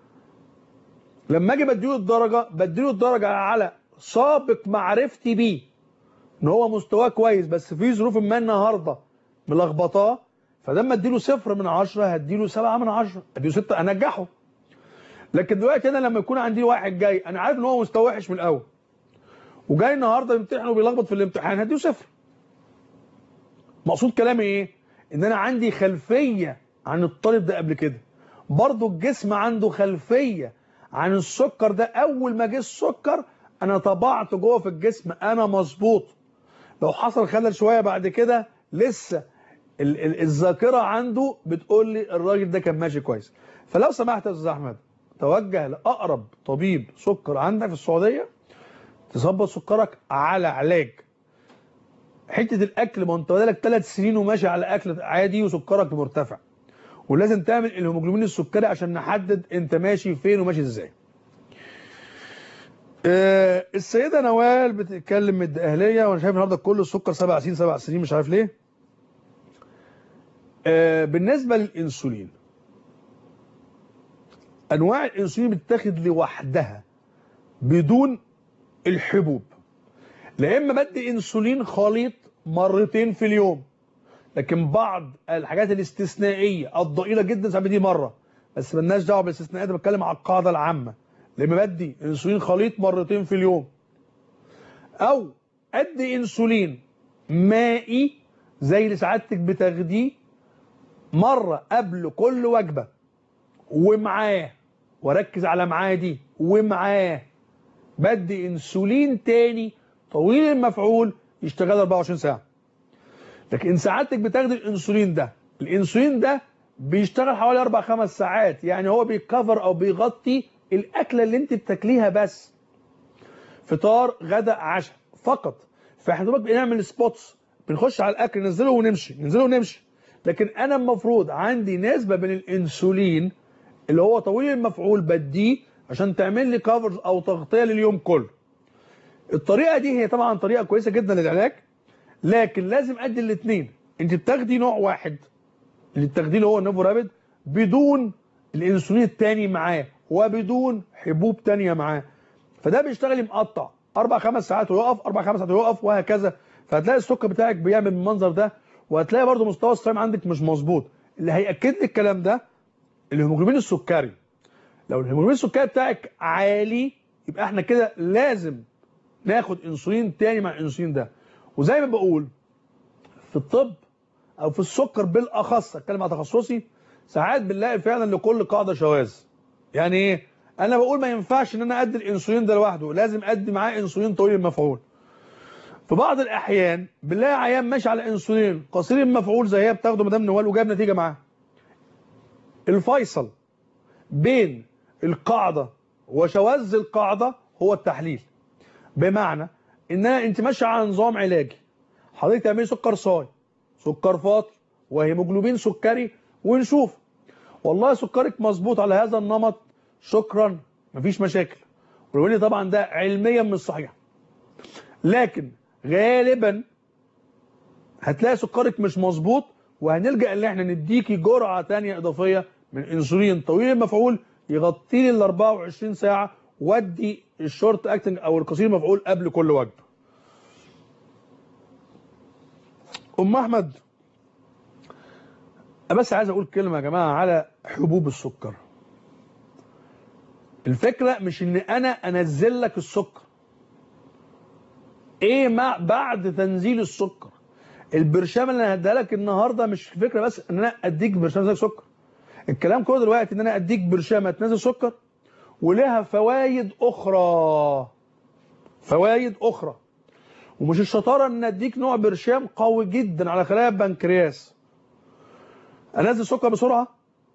لما اجي بديله الدرجه بديله الدرجه على سابق معرفتي بيه ان هو مستواه كويس بس في ظروف ما النهارده ملخبطاه فلما اديله صفر من عشرة هديله سبعة من عشرة اديله ستة انجحه لكن دلوقتي انا لما يكون عندي واحد جاي انا عارف ان هو مستواه وحش من الاول وجاي النهارده يمتحن وبيلخبط في الامتحان هديله صفر مقصود كلامي ايه ان انا عندي خلفيه عن الطالب ده قبل كده برضه الجسم عنده خلفيه عن السكر ده اول ما جه السكر انا طبعت جوه في الجسم انا مظبوط لو حصل خلل شويه بعد كده لسه ال- ال- الذاكره عنده بتقول لي الراجل ده كان ماشي كويس فلو سمحت يا استاذ احمد توجه لاقرب طبيب سكر عندك في السعوديه تظبط سكرك على علاج حته الاكل ما انت بقالك ثلاث سنين وماشي على اكل عادي وسكرك مرتفع ولازم تعمل الهيموجلوبين السكري عشان نحدد انت ماشي فين وماشي ازاي آه، السيده نوال بتتكلم من الدقهليه وانا شايف النهارده كل السكر سبع سنين سبع سنين مش عارف ليه آه، بالنسبه للانسولين انواع الانسولين بتتاخد لوحدها بدون الحبوب لا اما بدي انسولين خليط مرتين في اليوم لكن بعض الحاجات الاستثنائيه الضئيله جدا ساعات دي مره بس مالناش دعوه بالاستثناءات أنا بتكلم على القاعده العامه لما بدي انسولين خليط مرتين في اليوم او ادي انسولين مائي زي اللي سعادتك بتاخديه مره قبل كل وجبه ومعاه وركز على معاه دي ومعاه بدي انسولين تاني طويل المفعول يشتغل 24 ساعه لكن ان سعادتك بتاخدي الانسولين ده الانسولين ده بيشتغل حوالي 4 5 ساعات يعني هو بيكفر او بيغطي الاكله اللي انت بتاكليها بس فطار غدا عشاء فقط فاحنا دوبك بنعمل سبوتس بنخش على الاكل ننزله ونمشي ننزله ونمشي لكن انا المفروض عندي نسبه من الانسولين اللي هو طويل المفعول بديه عشان تعمل لي كفرز او تغطيه لليوم كله الطريقه دي هي طبعا طريقه كويسه جدا للعلاج لكن لازم ادي الاثنين انت بتاخدي نوع واحد اللي بتاخديه اللي هو النوفو رابيد بدون الانسولين الثاني معاه وبدون حبوب ثانيه معاه فده بيشتغل مقطع اربع خمس ساعات ويقف اربع خمس ساعات ويقف وهكذا فهتلاقي السكر بتاعك بيعمل المنظر ده وهتلاقي برضو مستوى الصيام عندك مش مظبوط اللي هياكد لي الكلام ده الهيموجلوبين السكري لو الهيموجلوبين السكري بتاعك عالي يبقى احنا كده لازم ناخد انسولين تاني مع الانسولين ده وزي ما بقول في الطب او في السكر بالاخص اتكلم على تخصصي ساعات بنلاقي فعلا لكل قاعده شواذ يعني ايه انا بقول ما ينفعش ان انا ادي الانسولين ده لوحده لازم ادي معاه انسولين طويل المفعول في بعض الاحيان بنلاقي عيان ماشي على انسولين قصير المفعول زي هي بتاخده مدام نوال وجاب نتيجه معاه الفيصل بين القاعده وشواذ القاعده هو التحليل بمعنى ان انا انت ماشيه على نظام علاجي حضرتك تعملي سكر صاي سكر فاطر وهيموجلوبين سكري ونشوف والله سكرك مظبوط على هذا النمط شكرا مفيش مشاكل ولو ان طبعا ده علميا مش صحيح لكن غالبا هتلاقي سكرك مش مظبوط وهنلجا ان احنا نديكي جرعه ثانيه اضافيه من انسولين طويل المفعول يغطي لي ال 24 ساعه وادي الشورت اكتنج او القصير المفعول قبل كل وجبه ام احمد بس عايز اقول كلمه يا جماعه على حبوب السكر الفكره مش ان انا انزل لك السكر ايه ما بعد تنزيل السكر البرشام اللي انا هديها لك النهارده مش الفكره بس ان انا اديك برشام زي سكر الكلام كله دلوقتي ان انا اديك برشامه تنزل سكر ولها فوائد اخرى فوائد اخرى ومش الشطاره ان اديك نوع برشام قوي جدا على خلايا البنكرياس انزل سكر بسرعه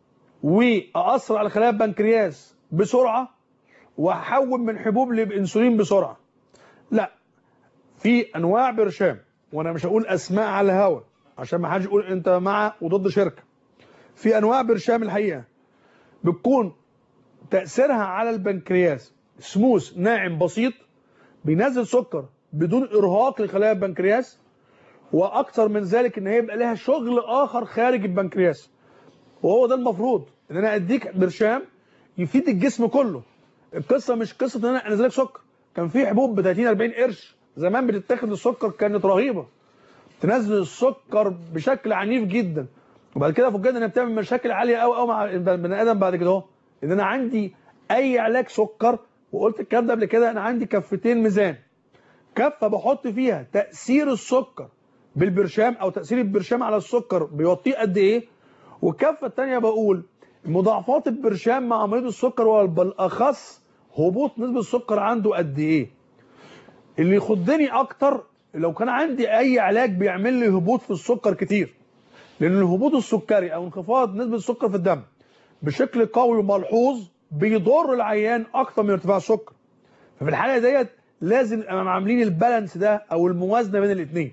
واثر على خلايا البنكرياس بسرعه واحول من حبوب لانسولين بسرعه لا في انواع برشام وانا مش هقول اسماء على الهوا عشان ما حدش يقول انت مع وضد شركه في انواع برشام الحقيقه بتكون تاثيرها على البنكرياس سموث ناعم بسيط بينزل سكر بدون ارهاق لخلايا البنكرياس واكثر من ذلك ان هي يبقى لها شغل اخر خارج البنكرياس وهو ده المفروض ان انا اديك برشام يفيد الجسم كله القصه مش قصه ان انا انزل لك سكر كان في حبوب ب 30 40 قرش زمان بتتاخد السكر كانت رهيبه تنزل السكر بشكل عنيف جدا وبعد كده فوجئنا انها بتعمل مشاكل عاليه قوي قوي مع البني ادم بعد كده اهو ان انا عندي اي علاج سكر وقلت الكلام ده قبل كده انا عندي كفتين ميزان كفه بحط فيها تاثير السكر بالبرشام او تاثير البرشام على السكر بيوطيه قد ايه والكفه الثانيه بقول مضاعفات البرشام مع مريض السكر وبالاخص هبوط نسبه السكر عنده قد ايه اللي يخضني اكتر لو كان عندي اي علاج بيعمل لي هبوط في السكر كتير لان الهبوط السكري او انخفاض نسبه السكر في الدم بشكل قوي وملحوظ بيضر العيان اكتر من ارتفاع السكر ففي الحاله ديت لازم نبقى عاملين البالانس ده او الموازنه بين الاثنين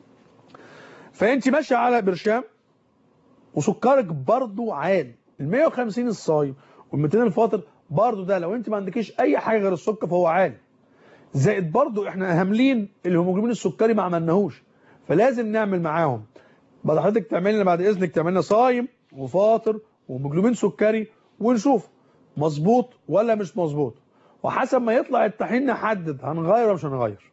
فانت ماشيه على برشام وسكرك برضو عالي ال 150 الصايم وال 200 الفاطر برضو ده لو انت ما عندكيش اي حاجه غير السكر فهو عالي زائد برضو احنا هاملين الهيموجلوبين السكري ما عملناهوش فلازم نعمل معاهم بعد حضرتك تعمل لنا بعد اذنك تعمل لنا صايم وفاطر وهيموجلوبين سكري ونشوف مظبوط ولا مش مظبوط وحسب ما يطلع التحليل نحدد هنغير ولا مش هنغير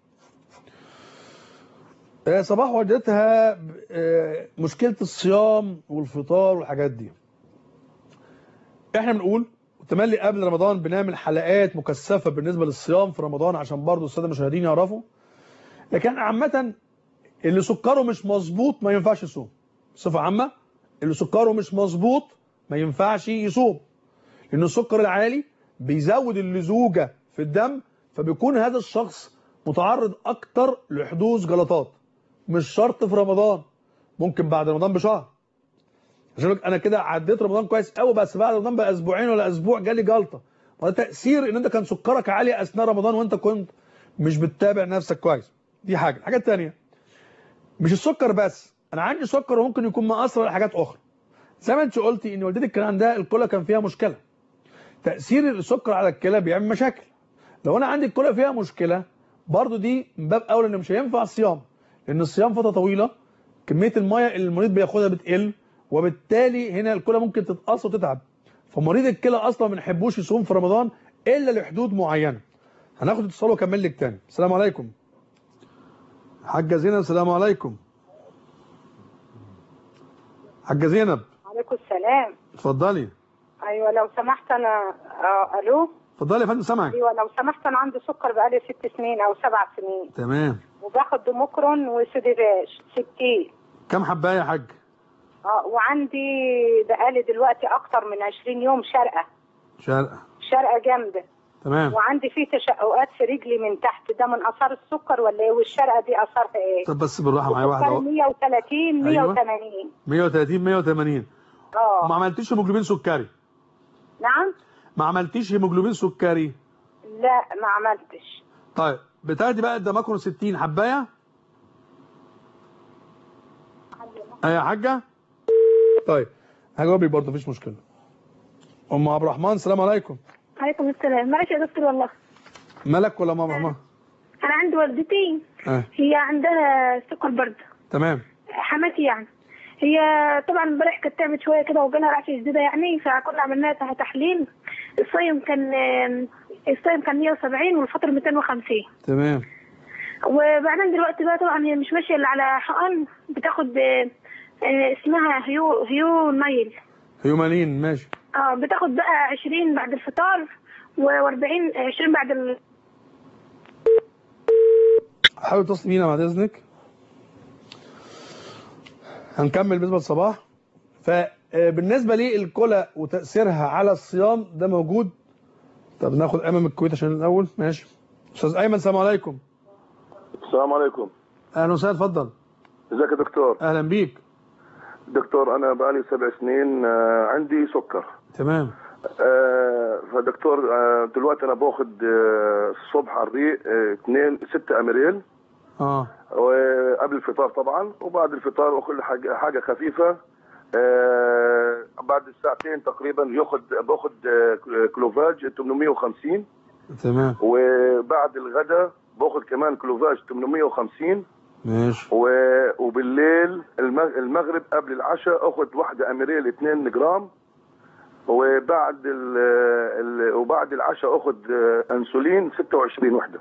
آه، صباح والدتها آه، مشكله الصيام والفطار والحاجات دي احنا بنقول تملي قبل رمضان بنعمل حلقات مكثفه بالنسبه للصيام في رمضان عشان برضو الساده المشاهدين يعرفوا لكن عامه اللي سكره مش مظبوط ما ينفعش يصوم بصفه عامه اللي سكره مش مظبوط ما ينفعش يصوم لان السكر العالي بيزود اللزوجه في الدم فبيكون هذا الشخص متعرض اكتر لحدوث جلطات مش شرط في رمضان ممكن بعد رمضان بشهر عشان لك انا كده عديت رمضان كويس قوي بس بعد رمضان بقى اسبوعين ولا اسبوع جالي جلطه وده تاثير ان انت كان سكرك عالي اثناء رمضان وانت كنت مش بتتابع نفسك كويس دي حاجه الحاجه الثانيه مش السكر بس انا عندي سكر وممكن يكون مأثر على حاجات اخرى زي ما انت قلتي ان والدتك كان عندها الكلى كان فيها مشكله تاثير السكر على الكلى بيعمل مشاكل لو انا عندي الكلى فيها مشكله برضو دي من باب اولى ان مش هينفع الصيام لان الصيام فتره طويله كميه الميه اللي المريض بياخدها بتقل وبالتالي هنا الكلى ممكن تتقص وتتعب فمريض الكلى اصلا ما بنحبوش يصوم في رمضان الا لحدود معينه هناخد اتصال واكمل لك تاني السلام عليكم حاجه زينب السلام عليكم حاجه زينب عليكم السلام اتفضلي ايوه لو سمحت انا آه الو اتفضلي يا فندم سامعك ايوه لو سمحت انا عندي سكر بقالي ست سنين او سبع سنين تمام وباخد ديموكرون وسوديفاش 60 كم حبايه يا حاج اه وعندي بقالي دلوقتي اكتر من 20 يوم شرقه شرقه شرقه جامده تمام وعندي في تشققات في رجلي من تحت ده من اثار السكر ولا ايه والشرقه دي اثارها ايه؟ طب بس بالراحه معايا واحده سكر اهو 130 أيوة. 180 130 180 اه ما عملتيش هيموجلوبين سكري نعم ما عملتيش هيموجلوبين سكري لا ما عملتش طيب بتاخدي بقى الدماكرون 60 حبايه ايوه يا حاجه طيب هجاوبك برضه مفيش مشكله ام عبد الرحمن السلام عليكم عليكم السلام معلش يا دكتور والله ملك ولا ماما ماما انا عندي والدتي اه هي عندها سكر برد تمام حماتي يعني هي طبعا امبارح كانت تعبت شويه كده وجالها رعشه شديده يعني فكنا عملنا لها تحليل الصيم كان الصيم كان 170 والفطر 250 تمام وبعدين دلوقتي بقى طبعا هي مش ماشيه الا على حقن بتاخد آه، آه، اسمها هيو هيو نايل هيومانين ماشي اه بتاخد بقى 20 بعد الفطار و40 20 بعد ال... حاول تصل بينا بعد اذنك هنكمل بالنسبه للصباح فبالنسبه للكلى وتاثيرها على الصيام ده موجود طب ناخد ايمن من الكويت عشان الاول ماشي استاذ ايمن السلام عليكم السلام عليكم اهلا وسهلا اتفضل ازيك يا دكتور اهلا بيك دكتور انا بقالي سبع سنين آه، عندي سكر تمام آه، فدكتور آه، دلوقتي انا باخد آه، الصبح على الريق آه، اثنين ستة امريل اه وقبل الفطار طبعا وبعد الفطار واخد حاجه حاجه خفيفه آه، بعد الساعتين تقريبا ياخد باخد آه، كلوفاج 850 تمام وبعد الغداء باخد كمان كلوفاج 850 ماشي و- وبالليل المغ- المغرب قبل العشاء اخد واحده اميريل 2 جرام وبعد ال ال وبعد العشاء اخد آه، انسولين 26 وحده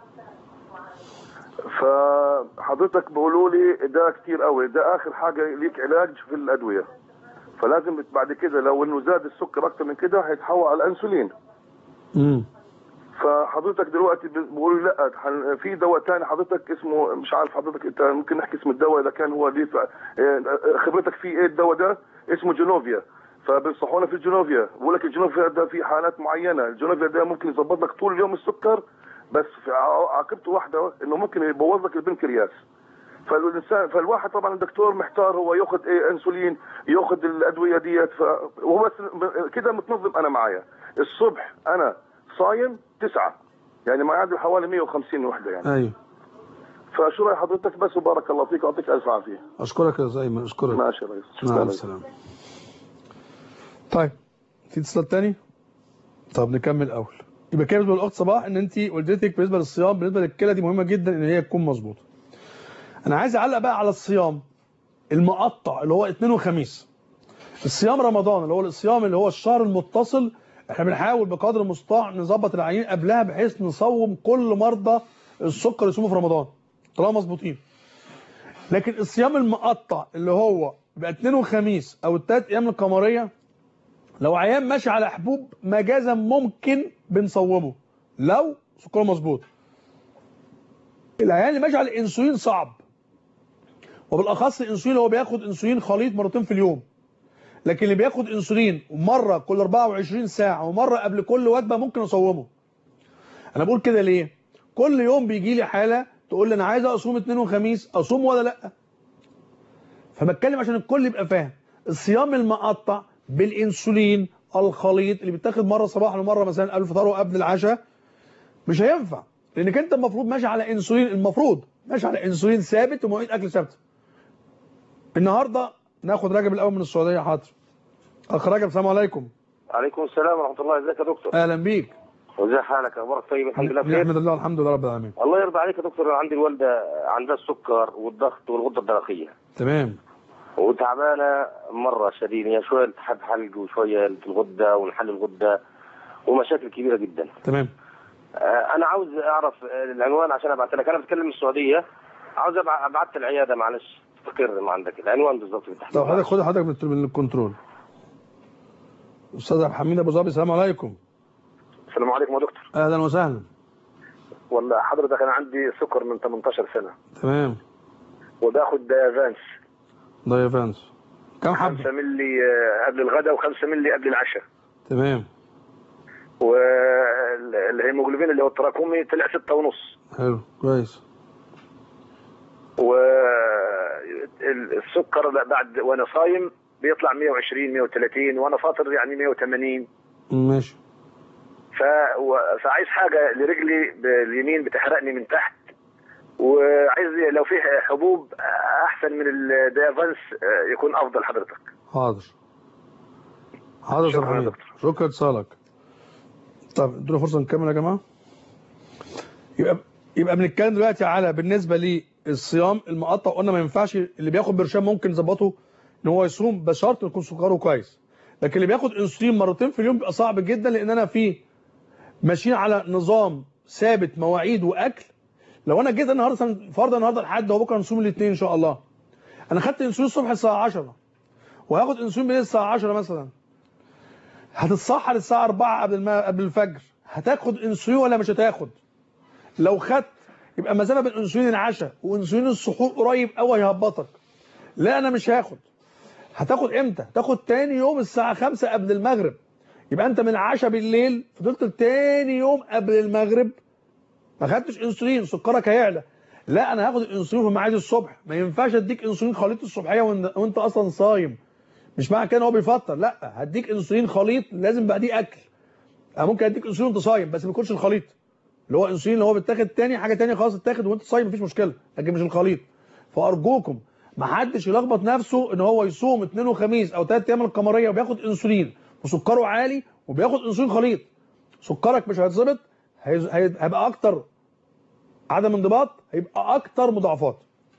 فحضرتك بيقولوا لي ده كتير قوي ده اخر حاجه ليك علاج في الادويه فلازم بعد كده لو انه زاد السكر اكتر من كده هيتحول على الانسولين امم فحضرتك دلوقتي بيقولوا لي لا ح- في دواء تاني حضرتك اسمه مش عارف حضرتك انت ممكن نحكي اسم الدواء اذا كان هو ليه ف- اه، خبرتك فيه ايه الدواء ده اسمه جينوفيا فبينصحونا في الجينوفيا بيقول لك الجينوفيا ده في حالات معينه الجينوفيا ده ممكن يظبط لك طول اليوم السكر بس في ع- عاقبته واحده انه ممكن يبوظ لك البنكرياس فالانسان فالواحد طبعا الدكتور محتار هو ياخذ ايه انسولين ياخذ الادويه ديت ف... وهو بس كده متنظم انا معايا الصبح انا صايم تسعة يعني ما يعادل حوالي 150 وحده يعني ايوه فشو راي حضرتك بس وبارك الله فيك واعطيك الف عافيه اشكرك يا استاذ ايمن اشكرك ماشي يا ريس مع السلامه طيب في اتصال تاني طب نكمل الاول يبقى كده بالنسبه للاخت صباح ان انت والدتك بالنسبه للصيام بالنسبه للكلى دي مهمه جدا ان هي تكون مظبوطه انا عايز اعلق بقى على الصيام المقطع اللي هو اثنين وخميس الصيام رمضان اللي هو الصيام اللي هو الشهر المتصل احنا بنحاول بقدر المستطاع نظبط العيين قبلها بحيث نصوم كل مرضى السكر يصوموا في رمضان طالما مظبوطين لكن الصيام المقطع اللي هو بيبقى اثنين وخميس او الثلاث ايام القمريه لو عيان ماشي على حبوب مجازا ممكن بنصومه لو سكره مظبوط العيان اللي ماشي على الانسولين صعب وبالاخص الانسولين هو بياخد انسولين خليط مرتين في اليوم لكن اللي بياخد انسولين مره كل 24 ساعه ومره قبل كل وجبه ممكن اصومه انا بقول كده ليه كل يوم بيجي لي حاله تقول لي انا عايز اصوم اثنين وخميس اصوم ولا لا فبتكلم عشان الكل يبقى فاهم الصيام المقطع بالانسولين الخليط اللي بيتاخد مره صباحا ومره مثلا قبل الفطار وقبل العشاء مش هينفع لانك انت المفروض ماشي على انسولين المفروض ماشي على انسولين ثابت ومواعيد اكل ثابته النهارده ناخد رجب الاول من السعوديه حاضر اخ رجب السلام عليكم عليكم السلام ورحمه الله ازيك يا دكتور اهلا بيك وازي حالك اخبارك طيب الحمد لله بخير نحمد الله الحمد لله رب العالمين الله يرضى عليك يا دكتور أنا عندي الوالده عندها السكر والضغط والغده الدرقيه تمام وتعبانه مره شديده هي شويه التحاب حلق وشويه في الغده ونحل الغده ومشاكل كبيره جدا تمام آه، انا عاوز اعرف آه، العنوان عشان ابعت لك انا بتكلم من السعوديه عاوز أبع- ابعت العياده معلش تقر ما عندك العنوان بالظبط بالتحديد طب حضرتك خد حضرتك من من الكنترول استاذ عبد الحميد ابو ظبي السلام عليكم السلام عليكم يا دكتور اهلا وسهلا والله حضرتك انا عندي سكر من 18 سنه تمام وباخد دافانس دايفانس كم حبه 5 مللي آه، قبل الغداء و5 مللي قبل العشاء تمام والهيموجلوبين اللي هو التراكمي طلع 6 ونص حلو كويس والسكر بعد وانا صايم بيطلع 120 130 وانا فاطر يعني 180 ماشي ف... و- فعايز حاجه لرجلي باليمين بتحرقني من تحت وعايز لو فيه حبوب احسن من الديافانس آه، يكون افضل حضرتك حاضر حاضر يا شكراً يا حميد شكرا اتصالك طب ادونا فرصه نكمل يا جماعه يبقى يبقى بنتكلم دلوقتي على بالنسبه للصيام المقطع قلنا ما ينفعش اللي بياخد برشام ممكن نظبطه ان هو يصوم بشرط يكون سكره كويس لكن اللي بياخد انسولين مرتين في اليوم بيبقى صعب جدا لان انا في ماشيين على نظام ثابت مواعيد واكل لو انا جيت النهارده مثلا فرضا النهارده لحد وبكره نصوم الاثنين ان شاء الله انا خدت انسولين الصبح الساعه 10 وهاخد انسولين بالليل الساعه 10 مثلا هتتصحى الساعه 4 قبل ما قبل الفجر هتاخد انسولين ولا مش هتاخد لو خدت يبقى مسافه بين انسولين العشاء وانسولين السحور قريب قوي هيهبطك لا انا مش هاخد هتاخد امتى تاخد تاني يوم الساعه 5 قبل المغرب يبقى انت من العشاء بالليل فضلت تاني يوم قبل المغرب ما خدتش انسولين سكرك هيعلى لا انا هاخد الانسولين في ميعاد الصبح ما ينفعش اديك انسولين خليط الصبحيه وإن- وانت اصلا صايم مش معنى كده ان هو بيفطر لا هديك انسولين خليط لازم بعديه اكل أنا ممكن اديك انسولين وانت صايم بس ما يكونش الخليط اللي هو انسولين اللي هو بيتاخد تاني حاجه تانية خلاص اتاخد وانت صايم مفيش مشكله لكن مش الخليط فارجوكم ما حدش يلخبط نفسه ان هو يصوم اثنين وخميس او ثلاث ايام القمريه وبياخد انسولين وسكره عالي وبياخد انسولين خليط سكرك مش هيتظبط هيز- هي- هيبقى اكتر عدم انضباط هيبقى اكتر مضاعفات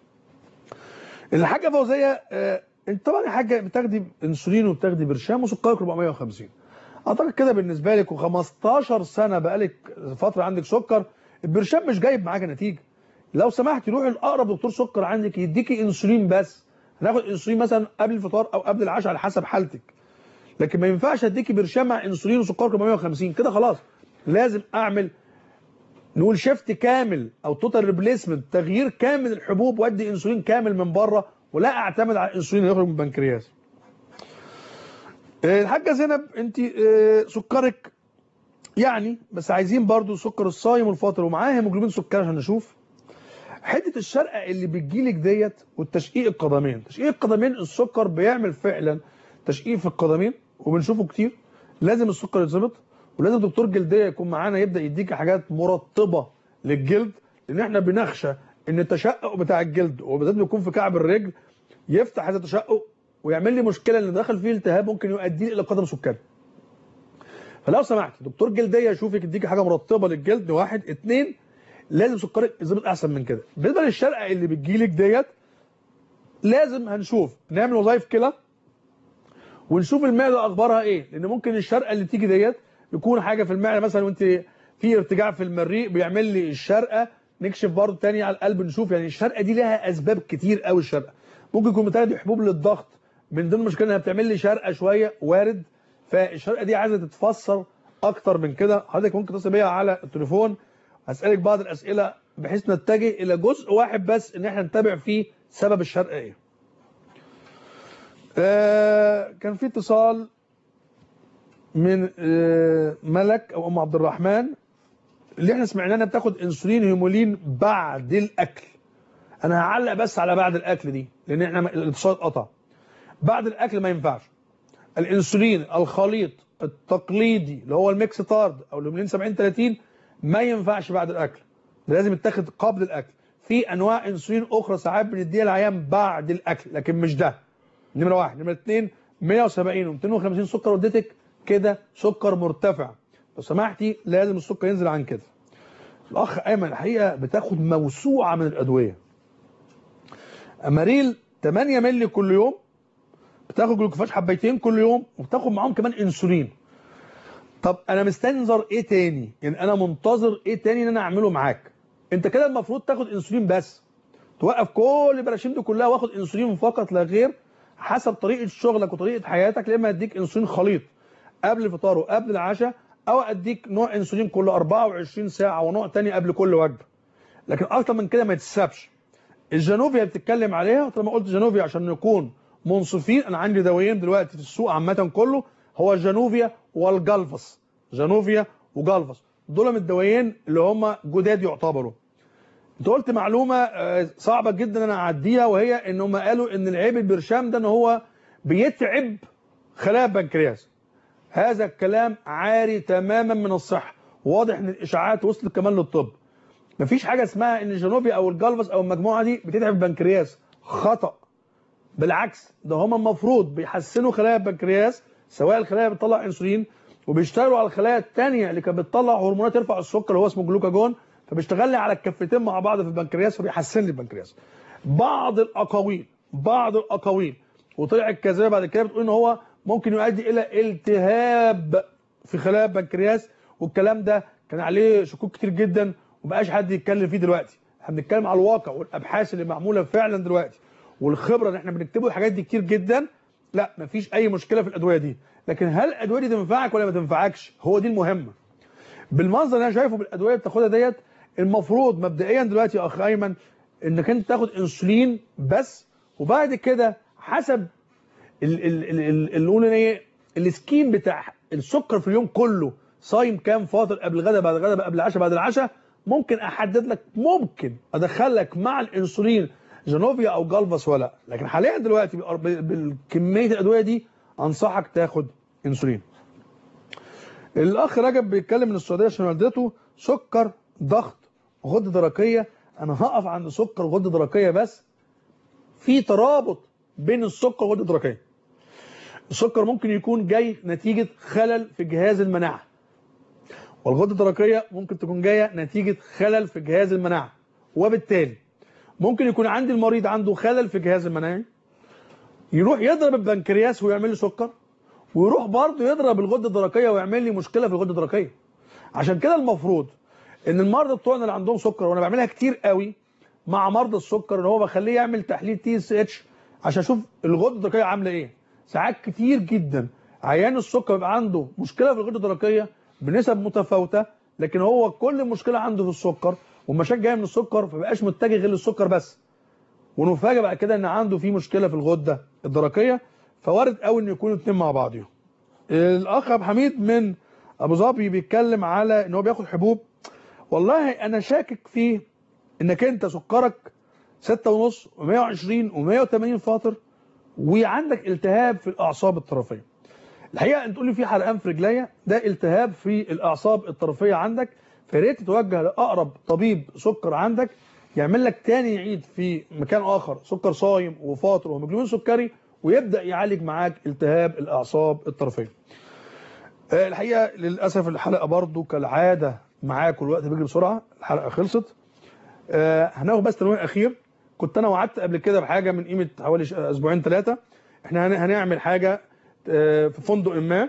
الحاجه فوزيه آه، انت طبعا يا حاجه بتاخدي انسولين وبتاخدي برشام وسكرك 450 اعتقد كده بالنسبه لك و15 سنه بقالك فتره عندك سكر البرشام مش جايب معاك نتيجه لو سمحتي روحي لاقرب دكتور سكر عندك يديكي انسولين بس هناخد انسولين مثلا قبل الفطار او قبل العشاء على حسب حالتك لكن ما ينفعش اديكي برشام مع انسولين وسكرك 450 كده خلاص لازم اعمل نقول شيفت كامل او توتال ريبليسمنت تغيير كامل الحبوب وادي انسولين كامل من بره ولا اعتمد على الانسولين اللي يخرج من البنكرياس آه، الحاجه زينب انت آه، سكرك يعني بس عايزين برضو سكر الصايم والفاطر ومعاه هيموجلوبين سكر عشان نشوف حته الشرقه اللي بتجيلك ديت والتشقيق القدمين تشقيق القدمين السكر بيعمل فعلا تشقيق في القدمين وبنشوفه كتير لازم السكر يتظبط ولازم دكتور جلديه يكون معانا يبدا يديك حاجات مرطبه للجلد لان احنا بنخشى ان التشقق بتاع الجلد وبالذات بيكون في كعب الرجل يفتح هذا التشقق ويعمل لي مشكله ان داخل فيه التهاب ممكن يؤدي الى قدم سكري فلو سمحت دكتور جلديه يشوفك يديك حاجه مرطبه للجلد واحد اتنين لازم سكرك يظبط احسن من كده بالنسبه للشرقه اللي بتجيلك ديت لازم هنشوف نعمل وظائف كلى ونشوف المعده اخبارها ايه لان ممكن الشرقه اللي تيجي ديت يكون حاجه في المعده مثلا وانت في ارتجاع في المريء بيعمل لي الشرقه نكشف برضه تاني على القلب نشوف يعني الشرقه دي لها اسباب كتير قوي الشرقه ممكن يكون بتاخدي حبوب للضغط من ضمن المشكله انها بتعمل لي شرقه شويه وارد فالشرقه دي عايزه تتفسر اكتر من كده حضرتك ممكن تتصل بيا على التليفون هسالك بعض الاسئله بحيث نتجه الى جزء واحد بس ان احنا نتابع فيه سبب الشرقه ايه آه كان في اتصال من آه ملك او ام عبد الرحمن اللي احنا سمعناه انها بتاخد انسولين هيمولين بعد الاكل انا هعلق بس على بعد الاكل دي لان احنا الاتصال اتقطع بعد الاكل ما ينفعش الانسولين الخليط التقليدي اللي هو الميكس تارد او الهيمولين 70 30 ما ينفعش بعد الاكل ده لازم يتاخد قبل الاكل في انواع انسولين اخرى ساعات بنديها العيان بعد الاكل لكن مش ده نمره واحد نمره اثنين 170 و250 سكر وديتك كده سكر مرتفع لو سمحتي لازم السكر ينزل عن كده الاخ ايمن الحقيقه بتاخد موسوعه من الادويه اماريل 8 مللي كل يوم بتاخد جلوكوفاج حبيتين كل يوم وبتاخد معاهم كمان انسولين طب انا مستنظر ايه تاني يعني انا منتظر ايه تاني ان انا اعمله معاك انت كده المفروض تاخد انسولين بس توقف كل البراشيم دي كلها واخد انسولين فقط لا غير حسب طريقه شغلك وطريقه حياتك يا اما اديك انسولين خليط قبل الفطار وقبل العشاء او اديك نوع انسولين كل 24 ساعه ونوع تاني قبل كل وجبه لكن اكتر من كده ما يتسابش الجانوفيا بتتكلم عليها طالما قلت جانوفيا عشان نكون منصفين انا عندي دوايين دلوقتي في السوق عامه كله هو الجانوفيا والجالفاس جانوفيا وجالفاس دول من الدوايين اللي هم جداد يعتبروا انت قلت معلومه آه، صعبه جدا انا اعديها وهي ان هم قالوا ان العيب البرشام ده ان هو بيتعب خلايا البنكرياس هذا الكلام عاري تماما من الصحه واضح ان الاشاعات وصلت كمان للطب مفيش حاجه اسمها ان الجانوفيا او الجالفاس او المجموعه دي بتتعب البنكرياس خطا بالعكس ده هم المفروض بيحسنوا خلايا البنكرياس سواء الخلايا اللي بتطلع انسولين وبيشتغلوا على الخلايا الثانيه اللي كانت بتطلع هرمونات ترفع السكر اللي هو اسمه جلوكاجون فبيشتغل لي على الكفتين مع بعض في البنكرياس فبيحسن لي البنكرياس بعض الاقاويل بعض الاقاويل وطلعت كذابه بعد كده بتقول ان هو ممكن يؤدي الى التهاب في خلايا البنكرياس والكلام ده كان عليه شكوك كتير جدا ومبقاش حد يتكلم فيه دلوقتي احنا بنتكلم على الواقع والابحاث اللي معموله فعلا دلوقتي والخبره اللي احنا بنكتبه الحاجات دي كتير جدا لا مفيش اي مشكله في الادويه دي لكن هل الادويه دي تنفعك ولا ما تنفعكش هو دي المهمه بالمنظر اللي انا شايفه بالادويه اللي بتاخدها ديت المفروض مبدئيا دلوقتي يا اخ ايمن انك انت تاخد انسولين بس وبعد كده حسب ال ال ال ال اللي نقول ايه السكيم بتاع السكر في اليوم كله صايم كام فاطر قبل الغداء بعد الغداء قبل العشاء بعد العشاء ممكن احدد لك ممكن ادخلك مع الانسولين جانوفيا او جالفاس ولا لا لكن حاليا دلوقتي بال- بالكميه الادويه دي انصحك تاخد انسولين الاخ رجب بيتكلم من السعوديه عشان والدته سكر ضغط غده درقيه انا هقف عند سكر وغده درقيه بس في ترابط بين السكر والغده الدرقيه السكر ممكن يكون جاي نتيجه خلل في جهاز المناعه والغده الدرقيه ممكن تكون جايه نتيجه خلل في جهاز المناعه وبالتالي ممكن يكون عندي المريض عنده خلل في جهاز المناعي يروح يضرب البنكرياس ويعمل لي سكر ويروح برضه يضرب الغده الدرقيه ويعمل لي مشكله في الغده الدرقيه عشان كده المفروض ان المرضى بتوعنا اللي عندهم سكر وانا بعملها كتير قوي مع مرضى السكر ان هو بخليه يعمل تحليل تي اس اتش عشان اشوف الغده الدرقيه عامله ايه ساعات كتير جدا عيان السكر بيبقى عنده مشكله في الغده الدرقيه بنسب متفاوته لكن هو كل مشكله عنده في السكر والمشاكل جايه من السكر فبقاش متجه غير للسكر بس ونفاجئ بعد كده ان عنده في مشكله في الغده الدرقيه فوارد قوي ان يكونوا الاثنين مع بعضهم الاخ ابو حميد من ابو ظبي بيتكلم على ان هو بياخد حبوب والله انا شاكك فيه انك انت سكرك 6 ونص و120 و180 فاطر وعندك التهاب في الاعصاب الطرفيه الحقيقه انت تقول لي في حرقان في رجليا ده التهاب في الاعصاب الطرفيه عندك فريت تتوجه لاقرب طبيب سكر عندك يعمل لك تاني يعيد في مكان اخر سكر صايم وفاطر وهيموجلوبين سكري ويبدا يعالج معاك التهاب الاعصاب الطرفيه آه، الحقيقه للاسف الحلقه برضو كالعاده معاك والوقت بيجري بسرعه الحلقه خلصت آه، هناخد بس تنويه اخير كنت انا وعدت قبل كده بحاجه من قيمه حوالي ش- اسبوعين ثلاثه احنا هن- هنعمل حاجه آه، في فندق ما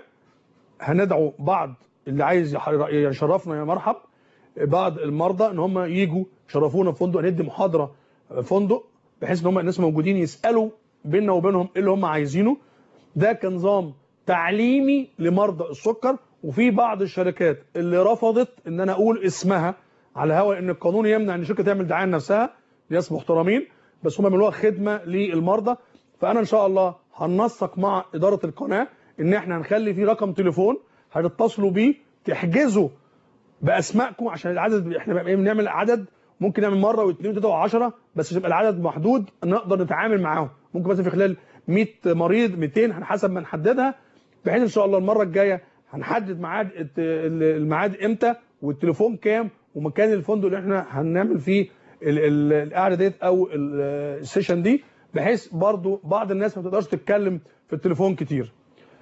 هندعو بعض اللي عايز يح- يشرفنا يا مرحب بعض المرضى ان هم يجوا يشرفونا في فندق ندي محاضره في فندق بحيث ان هم الناس موجودين يسالوا بيننا وبينهم ايه اللي هم عايزينه ده كنظام تعليمي لمرضى السكر وفي بعض الشركات اللي رفضت ان انا اقول اسمها على هوا ان القانون يمنع ان شركه تعمل دعايه لنفسها ناس محترمين بس هم بيعملوها خدمه للمرضى فانا ان شاء الله هننسق مع اداره القناه ان احنا هنخلي في رقم تليفون هتتصلوا بيه تحجزوا باسمائكم عشان العدد احنا بقى بنعمل عدد ممكن نعمل مره واثنين وثلاثه وعشرة بس يبقى العدد محدود نقدر نتعامل معاهم ممكن مثلا في خلال 100 مريض 200 على حسب ما نحددها بحيث ان شاء الله المره الجايه هنحدد ميعاد الت- الميعاد امتى والتليفون كام ومكان الفندق اللي احنا هنعمل فيه ال- ال- القعده ديت او ال- السيشن دي بحيث برضو بعض الناس ما تقدرش تتكلم في التليفون كتير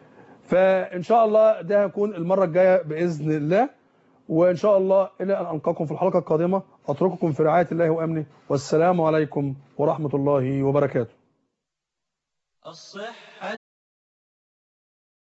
فان شاء الله ده هيكون المره الجايه باذن الله وان شاء الله الى ان القاكم في الحلقه القادمه اترككم في رعايه الله وامنه والسلام عليكم ورحمه الله وبركاته الصحة